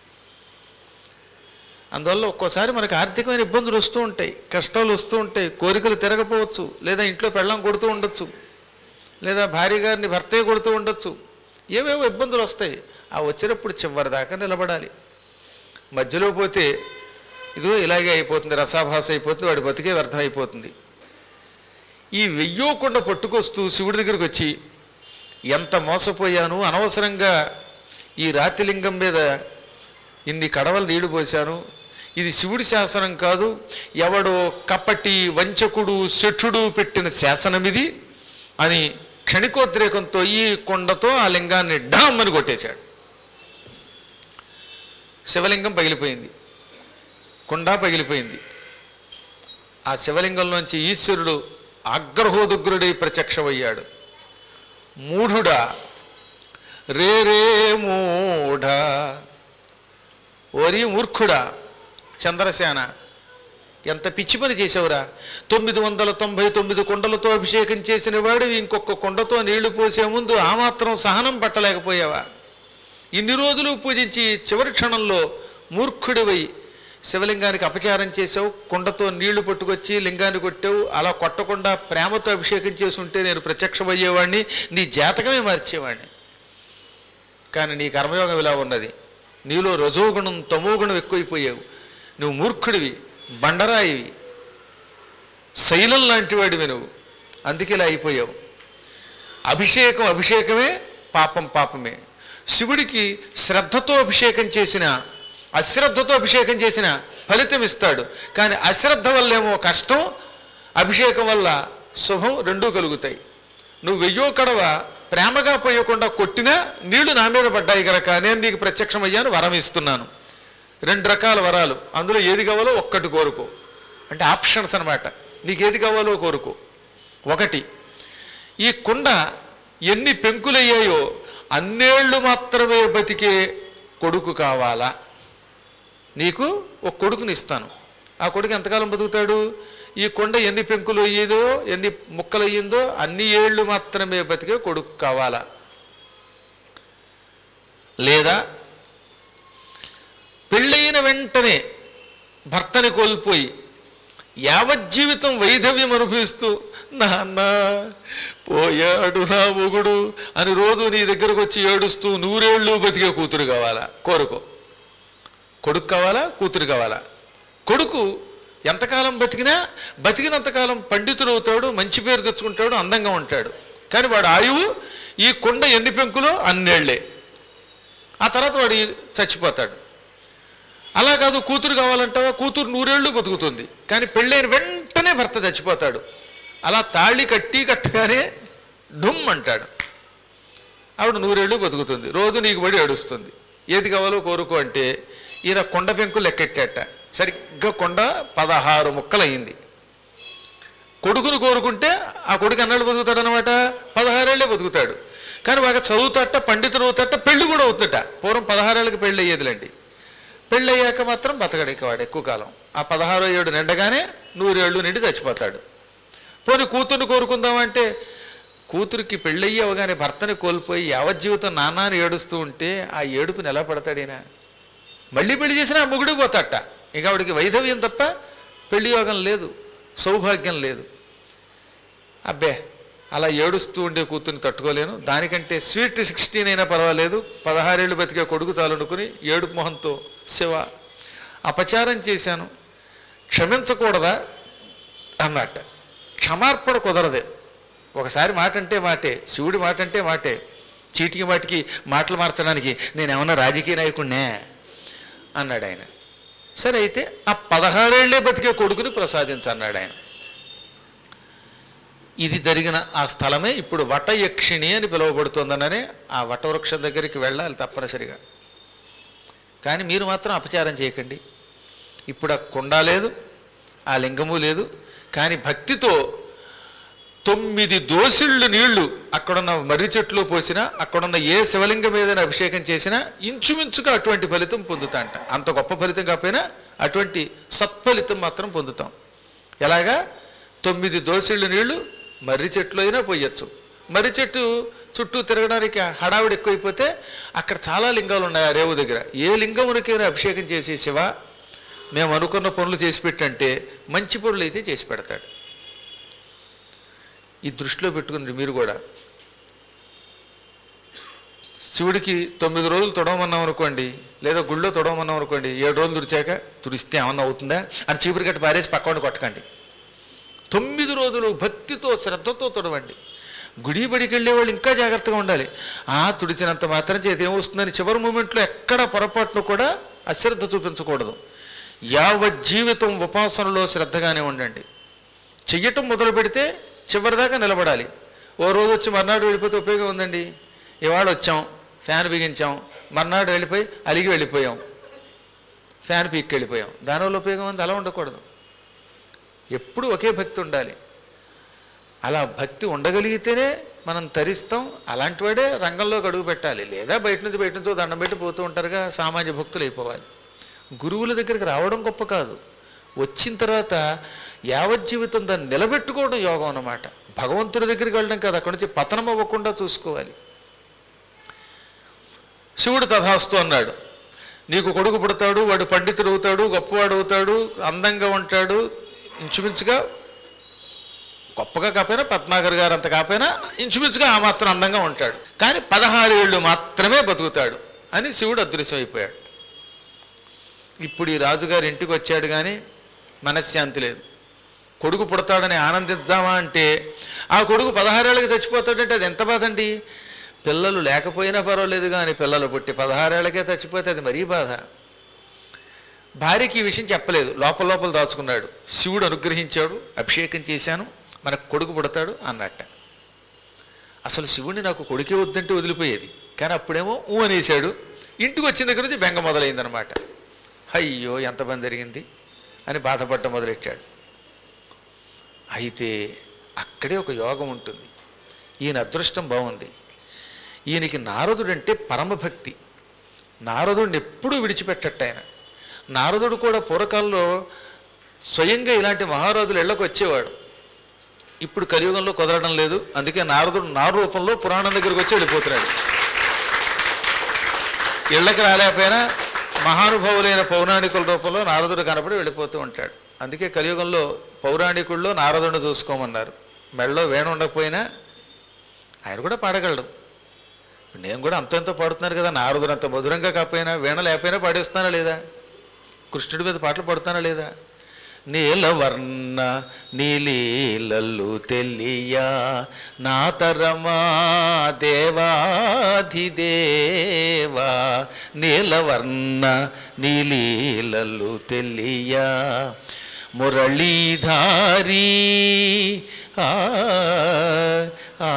S1: అందువల్ల ఒక్కోసారి మనకు ఆర్థికమైన ఇబ్బందులు వస్తూ ఉంటాయి కష్టాలు వస్తూ ఉంటాయి కోరికలు తిరగపోవచ్చు లేదా ఇంట్లో పెళ్ళం కొడుతూ ఉండొచ్చు లేదా భార్య గారిని భర్తే కొడుతూ ఉండొచ్చు ఏవేవో ఇబ్బందులు వస్తాయి ఆ వచ్చినప్పుడు చివరి దాకా నిలబడాలి మధ్యలో పోతే ఇదిగో ఇలాగే అయిపోతుంది రసాభాస అయిపోతుంది వాడి బతికే వ్యర్థం అయిపోతుంది ఈ వెయ్యోకుండా పట్టుకొస్తూ శివుడి దగ్గరికి వచ్చి ఎంత మోసపోయాను అనవసరంగా ఈ రాతిలింగం మీద ఇన్ని కడవలు నీళ్లు పోశాను ఇది శివుడి శాసనం కాదు ఎవడో కపటి వంచకుడు శఠుడు పెట్టిన శాసనం ఇది అని క్షణికోద్రేకంతో ఈ కొండతో ఆ లింగాన్ని డామ్ అని కొట్టేశాడు శివలింగం పగిలిపోయింది కుండ పగిలిపోయింది ఆ శివలింగంలోంచి ఈశ్వరుడు ఆగ్రహోదుగ్రుడై ప్రత్యక్షమయ్యాడు మూఢుడా రే రే మూఢ ఓరి మూర్ఖుడా చంద్రసేన ఎంత పిచ్చి పని చేసావురా తొమ్మిది వందల తొంభై తొమ్మిది కొండలతో అభిషేకం చేసిన వాడు ఇంకొక కొండతో నీళ్లు పోసే ముందు ఆ మాత్రం సహనం పట్టలేకపోయావా ఇన్ని రోజులు పూజించి చివరి క్షణంలో మూర్ఖుడివై శివలింగానికి అపచారం చేసావు కుండతో నీళ్లు పట్టుకొచ్చి లింగాన్ని కొట్టావు అలా కొట్టకుండా ప్రేమతో అభిషేకం చేసి ఉంటే నేను ప్రత్యక్షమయ్యేవాడిని నీ జాతకమే మార్చేవాడిని కానీ నీ కర్మయోగం ఇలా ఉన్నది నీలో రజోగుణం తమోగుణం ఎక్కువైపోయావు నువ్వు మూర్ఖుడివి బండరాయివి శైలం లాంటి వాడివి నువ్వు అందుకే ఇలా అయిపోయావు అభిషేకం అభిషేకమే పాపం పాపమే శివుడికి శ్రద్ధతో అభిషేకం చేసిన అశ్రద్ధతో అభిషేకం చేసిన ఫలితం ఇస్తాడు కానీ అశ్రద్ధ వల్లేమో కష్టం అభిషేకం వల్ల శుభం రెండూ కలుగుతాయి నువ్వు వెయ్యో కడవ ప్రేమగా పోయకుండా కొట్టినా నీళ్లు నా మీద పడ్డాయి కనుక నేను నీకు ప్రత్యక్షమయ్యాను వరం ఇస్తున్నాను రెండు రకాల వరాలు అందులో ఏది కావాలో ఒక్కటి కోరుకో అంటే ఆప్షన్స్ అన్నమాట నీకు ఏది కావాలో కోరుకో ఒకటి ఈ కుండ ఎన్ని పెంకులయ్యాయో అన్నేళ్ళు మాత్రమే బతికే కొడుకు కావాలా నీకు ఒక కొడుకుని ఇస్తాను ఆ కొడుకు ఎంతకాలం బతుకుతాడు ఈ కొండ ఎన్ని పెంకులు అయ్యేదో ఎన్ని ముక్కలు అయ్యిందో అన్ని ఏళ్ళు మాత్రమే బతికే కొడుకు కావాలా లేదా పెళ్ళైన వెంటనే భర్తని కోల్పోయి యావజ్జీవితం వైధవ్యం అనుభవిస్తూ నాన్న పోయాడు నా మొగుడు అని రోజు నీ దగ్గరకు వచ్చి ఏడుస్తూ నూరేళ్ళు బతికే కూతురు కావాలా కోరుకో కొడుకు కావాలా కూతురు కావాలా కొడుకు ఎంతకాలం బతికినా బతికినంతకాలం పండితుడు అవుతాడు మంచి పేరు తెచ్చుకుంటాడు అందంగా ఉంటాడు కానీ వాడు ఆయువు ఈ కొండ ఎన్ని పెంకులో అన్నేళ్లే ఆ తర్వాత వాడు చచ్చిపోతాడు అలా కాదు కూతురు కావాలంటావా కూతురు నూరేళ్ళు బతుకుతుంది కానీ పెళ్ళైన వెంటనే భర్త చచ్చిపోతాడు అలా తాళి కట్టి కట్టగానే డుమ్ అంటాడు ఆవిడ నూరేళ్ళు బతుకుతుంది రోజు నీకు పడి ఏడుస్తుంది ఏది కావాలో కోరుకో అంటే ఈయన కొండ పెంకు లెక్కెట్టాట సరిగ్గా కొండ పదహారు ముక్కలయ్యింది కొడుకును కోరుకుంటే ఆ కొడుకు అన్నాడు బతుకుతాడు అనమాట పదహారేళ్లే బతుకుతాడు కానీ బాగా చదువుతట పండితుడు అవుతట పెళ్లి కూడా అవుతుంట పూర్వం పదహారేళ్ళకి పెళ్ళి అయ్యేదిలేండి పెళ్ళి అయ్యాక మాత్రం బతకడికి వాడు ఎక్కువ కాలం ఆ పదహారో ఏడు నిండగానే నూరేళ్ళు నిండి చచ్చిపోతాడు పోనీ కూతుర్ని కోరుకుందామంటే కూతురికి పెళ్ళయ్యి అవగానే భర్తని కోల్పోయి యావజ్జీవితం నాన్నాని ఏడుస్తూ ఉంటే ఆ ఏడుపుని ఎలా పడతాడైనా మళ్ళీ పెళ్లి చేసినా ఆ మొగుడు పోతాట ఇక ఆవిడికి వైధవ్యం తప్ప పెళ్లి యోగం లేదు సౌభాగ్యం లేదు అబ్బే అలా ఏడుస్తూ ఉండే కూతుర్ని తట్టుకోలేను దానికంటే స్వీట్ సిక్స్టీన్ అయినా పర్వాలేదు పదహారేళ్ళు బతికే కొడుకు చాలనుకుని ఏడుపు మొహంతో శివ అపచారం చేశాను క్షమించకూడదా అన్నట్ట క్షమార్పణ కుదరదే ఒకసారి మాట అంటే మాటే శివుడి మాట అంటే మాటే చీటికి మాటికి మాటలు మార్చడానికి నేను ఏమన్నా రాజకీయ నాయకుడినే అన్నాడు ఆయన సరే అయితే ఆ పదహారేళ్లే బతికే కొడుకుని ప్రసాదించన్నాడు ఆయన ఇది జరిగిన ఆ స్థలమే ఇప్పుడు వటయక్షిణి అని పిలువబడుతుందననే ఆ వటవృక్షం దగ్గరికి వెళ్ళాలి తప్పనిసరిగా కానీ మీరు మాత్రం అపచారం చేయకండి ఇప్పుడు ఆ కుండ లేదు ఆ లింగము లేదు కానీ భక్తితో తొమ్మిది దోసిళ్ళు నీళ్లు అక్కడున్న మర్రి చెట్లు పోసినా అక్కడున్న ఏ శివలింగం మీద అభిషేకం చేసినా ఇంచుమించుగా అటువంటి ఫలితం పొందుతాంట అంత గొప్ప ఫలితం కాకపోయినా అటువంటి సత్ఫలితం మాత్రం పొందుతాం ఎలాగా తొమ్మిది దోసిళ్ళు నీళ్లు మర్రి చెట్లు అయినా పోయొచ్చు మర్రి చెట్టు చుట్టూ తిరగడానికి హడావిడి ఎక్కువైపోతే అక్కడ చాలా లింగాలు ఉన్నాయి ఆ రేవు దగ్గర ఏ లింగమునికైనా అభిషేకం చేసి శివ మేము అనుకున్న పనులు చేసి పెట్టంటే మంచి పనులు అయితే చేసి పెడతాడు ఈ దృష్టిలో పెట్టుకుని మీరు కూడా శివుడికి తొమ్మిది రోజులు తొడవమన్నాం అనుకోండి లేదా గుళ్ళో తొడవమన్నాం అనుకోండి ఏడు రోజులు తుడిచాక తుడిస్తే ఏమన్నా అవుతుందా అని చీపురు కట్టి పారేసి పక్కన కొట్టకండి తొమ్మిది రోజులు భక్తితో శ్రద్ధతో తొడవండి గుడి బడికి వెళ్ళే వాళ్ళు ఇంకా జాగ్రత్తగా ఉండాలి ఆ తుడిచినంత మాత్రం చేత ఏమొస్తుందని చివరి మూమెంట్లో ఎక్కడ పొరపాటును కూడా అశ్రద్ధ చూపించకూడదు యావత్ జీవితం ఉపాసనలో శ్రద్ధగానే ఉండండి చెయ్యటం మొదలు పెడితే చివరిదాకా నిలబడాలి ఓ రోజు వచ్చి మర్నాడు వెళ్ళిపోతే ఉపయోగం ఉందండి ఇవాళ వచ్చాం ఫ్యాన్ బిగించాం మర్నాడు వెళ్ళిపోయి అలిగి వెళ్ళిపోయాం ఫ్యాన్ పీక్కి వెళ్ళిపోయాం దానివల్ల ఉపయోగం ఉంది అలా ఉండకూడదు ఎప్పుడు ఒకే భక్తి ఉండాలి అలా భక్తి ఉండగలిగితేనే మనం తరిస్తాం అలాంటి వాడే రంగంలోకి అడుగు పెట్టాలి లేదా బయట నుంచి బయట నుంచో దండం పెట్టి పోతూ ఉంటారుగా సామాన్య భక్తులు అయిపోవాలి గురువుల దగ్గరికి రావడం గొప్ప కాదు వచ్చిన తర్వాత యావజ్జీవితం దాన్ని నిలబెట్టుకోవడం యోగం అన్నమాట భగవంతుడి దగ్గరికి వెళ్ళడం కాదు అక్కడి నుంచి పతనం అవ్వకుండా చూసుకోవాలి శివుడు తథాస్తు అన్నాడు నీకు కొడుకు పుడతాడు వాడు పండితుడు అవుతాడు గొప్పవాడు అవుతాడు అందంగా ఉంటాడు ఇంచుమించుగా గొప్పగా కాకపోయినా పద్మాకర్ గారు అంత కాకపోయినా ఇంచుమించుగా ఆ మాత్రం అందంగా ఉంటాడు కానీ పదహారు ఏళ్ళు మాత్రమే బతుకుతాడు అని శివుడు అదృశ్యమైపోయాడు ఇప్పుడు ఈ రాజుగారి ఇంటికి వచ్చాడు కానీ మనశ్శాంతి లేదు కొడుకు పుడతాడని ఆనందిద్దామా అంటే ఆ కొడుకు పదహారేళ్ళకి చచ్చిపోతాడంటే అది ఎంత బాధ అండి పిల్లలు లేకపోయినా పర్వాలేదు కానీ పిల్లలు పుట్టి పదహారేళ్ళకే చచ్చిపోతే అది మరీ బాధ భార్యకి ఈ విషయం చెప్పలేదు లోపల లోపల దాచుకున్నాడు శివుడు అనుగ్రహించాడు అభిషేకం చేశాను మనకు కొడుకు పుడతాడు అన్నట్ట అసలు శివుడిని నాకు కొడుకే వద్దంటే వదిలిపోయేది కానీ అప్పుడేమో ఊ అనేసాడు ఇంటికి వచ్చిన దగ్గర నుంచి బెంగ మొదలైందనమాట అయ్యో ఎంత పని జరిగింది అని బాధపడటం మొదలెట్టాడు అయితే అక్కడే ఒక యోగం ఉంటుంది ఈయన అదృష్టం బాగుంది ఈయనకి నారదుడంటే పరమభక్తి నారదుడిని ఎప్పుడూ విడిచిపెట్టట్ట ఆయన నారదుడు కూడా పూర్వకాలంలో స్వయంగా ఇలాంటి మహారాజులు ఇళ్ళకు వచ్చేవాడు ఇప్పుడు కలియుగంలో కుదరడం లేదు అందుకే నారదుడు నా రూపంలో పురాణం దగ్గరికి వచ్చి వెళ్ళిపోతున్నాడు ఇళ్ళకి రాలేకపోయినా మహానుభావులైన పౌరాణికుల రూపంలో నారదుడు కనపడి వెళ్ళిపోతూ ఉంటాడు అందుకే కలియుగంలో పౌరాణికుల్లో నారదుడిని చూసుకోమన్నారు మెళ్ళలో వేణ ఉండకపోయినా ఆయన కూడా పాడగలడు నేను కూడా అంత ఎంతో పాడుతున్నాను కదా నారదుడు అంత మధురంగా కాకపోయినా వీణ లేకపోయినా పాడేస్తానా లేదా కృష్ణుడి మీద పాటలు పాడుతానా లేదా నీలవర్ణ నీలీలల్లు తెలియ నాతరమా దేవాధిదేవా నీలవర్ణ నీలీలల్లు తెలియ మురళీధారీ ఆ ఆ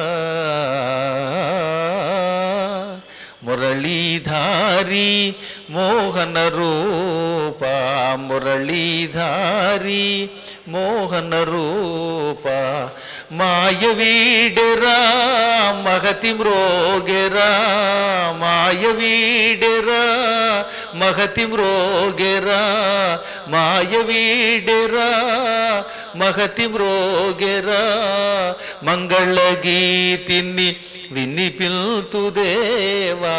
S1: మురళీధారి మోహన రూప మురళీధారి మోహన రూప మాయవీడెరా మహతి మ్రోగెరా మాయవీడెరా మహతి మ్రోగెరా మాయవీడెరా మహతి మ్రోగెరా మంగళ గీతిని వినిపిల్తుదేవా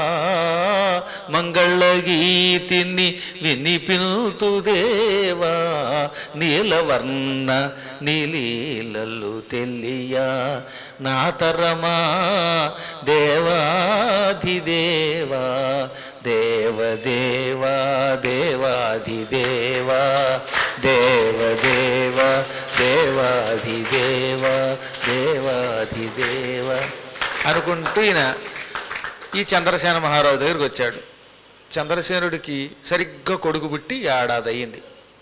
S1: మంగళ గీతిని వినిపిల్తుదేవా నీలవర్ణ నీలీలలు తెలియ నాతరమా దేవాధిదేవా దేవదేవా దేవాధిదేవా దేవదేవ దేవాధిదేవ దేవాధిదేవ అనుకుంటూ ఈయన ఈ చంద్రసేన మహారాజు దగ్గరికి వచ్చాడు చంద్రసేనుడికి సరిగ్గా కొడుకు పుట్టి ఏడాది అయ్యింది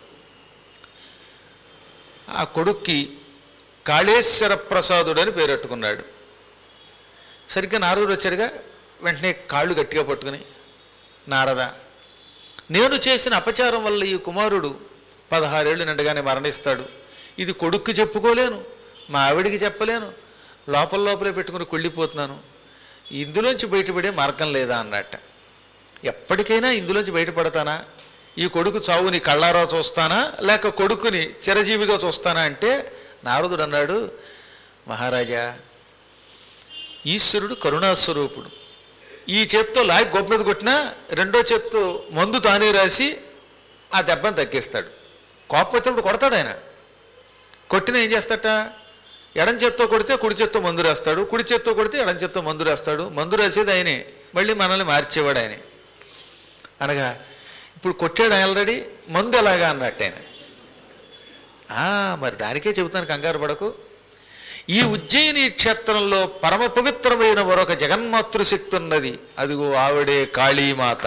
S1: ఆ కొడుక్కి కాళేశ్వర ప్రసాదుడు అని పేరెట్టుకున్నాడు సరిగ్గా నారదుడు వచ్చాడుగా వెంటనే కాళ్ళు గట్టిగా పట్టుకుని నారద నేను చేసిన అపచారం వల్ల ఈ కుమారుడు పదహారేళ్ళు నిండగానే మరణిస్తాడు ఇది కొడుక్కి చెప్పుకోలేను మా ఆవిడికి చెప్పలేను లోపల లోపలే పెట్టుకుని కుళ్ళిపోతున్నాను ఇందులోంచి బయటపడే మార్గం లేదా అన్నట్ట ఎప్పటికైనా ఇందులోంచి బయటపడతానా ఈ కొడుకు చావుని కళ్ళారా చూస్తానా లేక కొడుకుని చిరజీవిగా చూస్తానా అంటే నారదుడు అన్నాడు మహారాజా ఈశ్వరుడు కరుణాస్వరూపుడు ఈ చేత్తో లాగి గొప్ప మీద కొట్టినా రెండో చేత్తో మందు తానే రాసి ఆ దెబ్బను తగ్గిస్తాడు కోపం వచ్చినప్పుడు కొడతాడు ఆయన కొట్టిన ఏం చేస్తాట ఎడం చేత్తో కొడితే కుడి చేత్తో మందు రాస్తాడు కుడి చేత్తో కొడితే ఎడం చేత్తో మందు రాస్తాడు మందు రాసేది ఆయనే మళ్ళీ మనల్ని మార్చేవాడు ఆయనే అనగా ఇప్పుడు కొట్టాడు ఆల్రెడీ మందు ఎలాగా అన్నట్టు ఆయన ఆ, మరి దానికే చెబుతాను కంగారు పడకు ఈ ఉజ్జయిని క్షేత్రంలో పరమ పవిత్రమైన మరొక జగన్మాతృశక్తి ఉన్నది అదిగో ఆవిడే కాళీమాత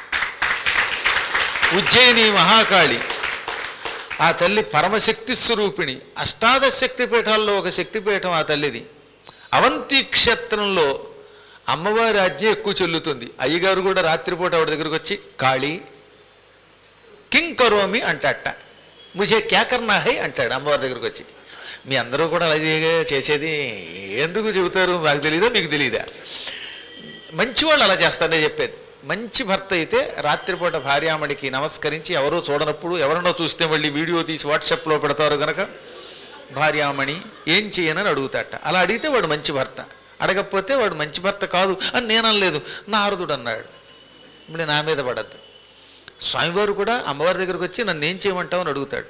S1: ఉజ్జయిని మహాకాళి ఆ తల్లి పరమశక్తి స్వరూపిణి అష్టాదశ శక్తి పీఠాల్లో ఒక శక్తిపీఠం ఆ తల్లిది అవంతి క్షేత్రంలో అమ్మవారి ఆజ్ఞ ఎక్కువ చెల్లుతుంది అయ్యగారు కూడా రాత్రిపూట ఆవిడ దగ్గరికి వచ్చి కాళీ కింగ్ కరోమి అంటాట ముజే క్యా కర్నా హై అంటాడు అమ్మవారి దగ్గరికి వచ్చి మీ అందరూ కూడా అలాగే చేసేది ఎందుకు చెబుతారు మాకు తెలియదా మీకు తెలియదా మంచివాళ్ళు అలా చేస్తారనే చెప్పేది మంచి భర్త అయితే రాత్రిపూట భార్యామణికి నమస్కరించి ఎవరో చూడనప్పుడు ఎవరన్నా చూస్తే మళ్ళీ వీడియో తీసి వాట్సాప్లో పెడతారు గనక భార్యామణి ఏం చేయనని అడుగుతాట అలా అడిగితే వాడు మంచి భర్త అడగకపోతే వాడు మంచి భర్త కాదు అని నేను అనలేదు నారదుడు అన్నాడు మళ్ళీ నా మీద పడద్దు స్వామివారు కూడా అమ్మవారి దగ్గరకు వచ్చి నన్ను ఏం చేయమంటావు అని అడుగుతాడు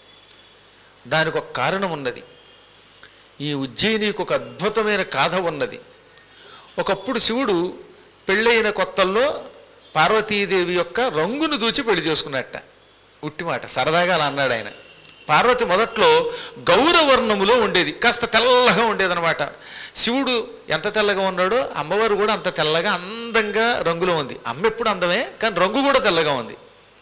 S1: దానికి ఒక కారణం ఉన్నది ఈ ఉజ్జయినికి ఒక అద్భుతమైన గాథ ఉన్నది ఒకప్పుడు శివుడు పెళ్ళైన కొత్తల్లో పార్వతీదేవి యొక్క రంగును చూచి పెళ్లి చేసుకున్నట్ట ఉట్టి మాట సరదాగా అలా అన్నాడు ఆయన పార్వతి మొదట్లో గౌరవర్ణములో ఉండేది కాస్త తెల్లగా ఉండేదన్నమాట శివుడు ఎంత తెల్లగా ఉన్నాడో అమ్మవారు కూడా అంత తెల్లగా అందంగా రంగులో ఉంది అమ్మ ఎప్పుడు అందమే కానీ రంగు కూడా తెల్లగా ఉంది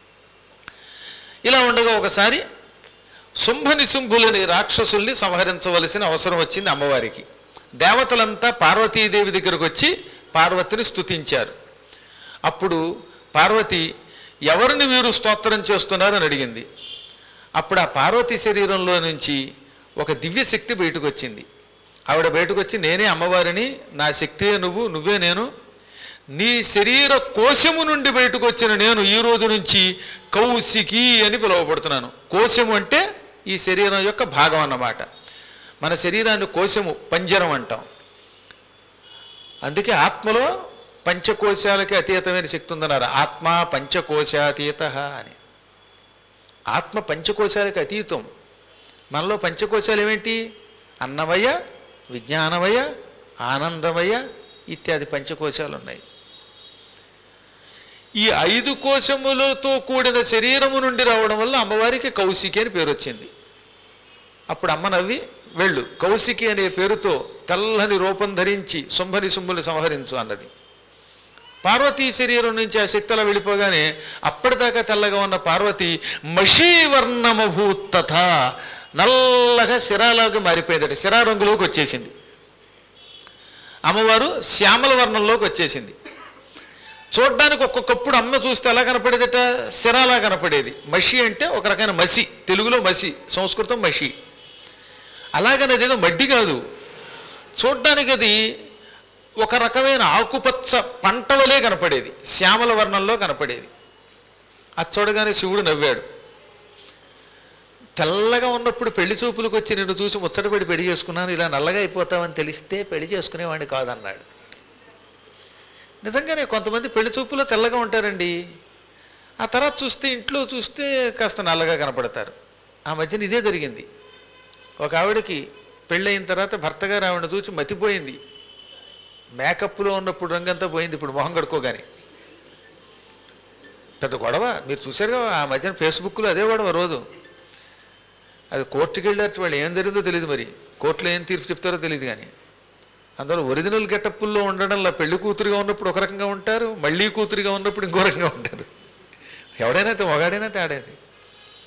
S1: ఇలా ఉండగా ఒకసారి శుంభ నిశుంభులని రాక్షసుల్ని సంహరించవలసిన అవసరం వచ్చింది అమ్మవారికి దేవతలంతా పార్వతీదేవి దగ్గరకు వచ్చి పార్వతిని స్తుతించారు అప్పుడు పార్వతి ఎవరిని మీరు స్తోత్రం చేస్తున్నారని అడిగింది అప్పుడు ఆ పార్వతి శరీరంలో నుంచి ఒక దివ్య శక్తి బయటకు వచ్చింది ఆవిడ బయటకు వచ్చి నేనే అమ్మవారిని నా శక్తియే నువ్వు నువ్వే నేను నీ శరీర కోశము నుండి బయటకు వచ్చిన నేను ఈ రోజు నుంచి కౌశికి అని పిలువబడుతున్నాను కోశము అంటే ఈ శరీరం యొక్క భాగం అన్నమాట మన శరీరాన్ని కోశము పంజరం అంటాం అందుకే ఆత్మలో పంచకోశాలకి అతీతమైన శక్తి ఉందన్నారు ఆత్మ పంచకోశాతీత అని ఆత్మ పంచకోశాలకి అతీతం మనలో పంచకోశాలు ఏమేంటి అన్నమయ విజ్ఞానమయ ఆనందమయ ఇత్యాది పంచకోశాలు ఉన్నాయి ఈ ఐదు కోశములతో కూడిన శరీరము నుండి రావడం వల్ల అమ్మవారికి కౌశికి అని పేరు వచ్చింది అప్పుడు అమ్మ నవ్వి వెళ్ళు కౌశికి అనే పేరుతో తెల్లని రూపం ధరించి శుంభని శుంభుని సంహరించు అన్నది పార్వతీ శరీరం నుంచి ఆ శక్తి అలా వెళ్ళిపోగానే అప్పటిదాకా తెల్లగా ఉన్న పార్వతి మషీవర్ణమభూతథ నల్లగా శిరాలోకి మారిపోయిందట శిరా రంగులోకి వచ్చేసింది అమ్మవారు శ్యామల వర్ణంలోకి వచ్చేసింది చూడ్డానికి ఒక్కొక్కప్పుడు అమ్మ చూస్తే ఎలా కనపడేదట శిరాలా కనపడేది మషి అంటే ఒక రకమైన మసి తెలుగులో మసి సంస్కృతం మషి అలాగని అదేదో మడ్డి కాదు చూడ్డానికి అది ఒక రకమైన ఆకుపచ్చ పంట వలె కనపడేది శ్యామల వర్ణంలో కనపడేది అది చూడగానే శివుడు నవ్వాడు తెల్లగా ఉన్నప్పుడు పెళ్లి చూపులకు వచ్చి నిన్ను చూసి ముచ్చటపడి పెళ్లి చేసుకున్నాను ఇలా నల్లగా అయిపోతావని తెలిస్తే పెళ్లి చేసుకునేవాడిని కాదన్నాడు నిజంగానే కొంతమంది పెళ్లి చూపులో తెల్లగా ఉంటారండి ఆ తర్వాత చూస్తే ఇంట్లో చూస్తే కాస్త నల్లగా కనపడతారు ఆ మధ్యన ఇదే జరిగింది ఒక ఆవిడకి పెళ్ళయిన తర్వాత భర్త గారు ఆవిడ చూసి మతిపోయింది మేకప్లో ఉన్నప్పుడు రంగంతా పోయింది ఇప్పుడు మొహం కడుక్కోగానే పెద్ద గొడవ మీరు చూశారుగా ఆ మధ్యన ఫేస్బుక్లో అదే గొడవ రోజు అది కోర్టుకి వెళ్ళారు వాళ్ళు ఏం జరిగిందో తెలియదు మరి కోర్టులో ఏం తీర్పు చెప్తారో తెలియదు కానీ అందులో ఒరిజినల్ గెటప్పుల్లో ఉండడంలో పెళ్లి కూతురుగా ఉన్నప్పుడు ఒక రకంగా ఉంటారు మళ్ళీ కూతురుగా ఉన్నప్పుడు ఇంకో రకంగా ఉంటారు ఎవడైనా తే- మగాడైనా తేడేది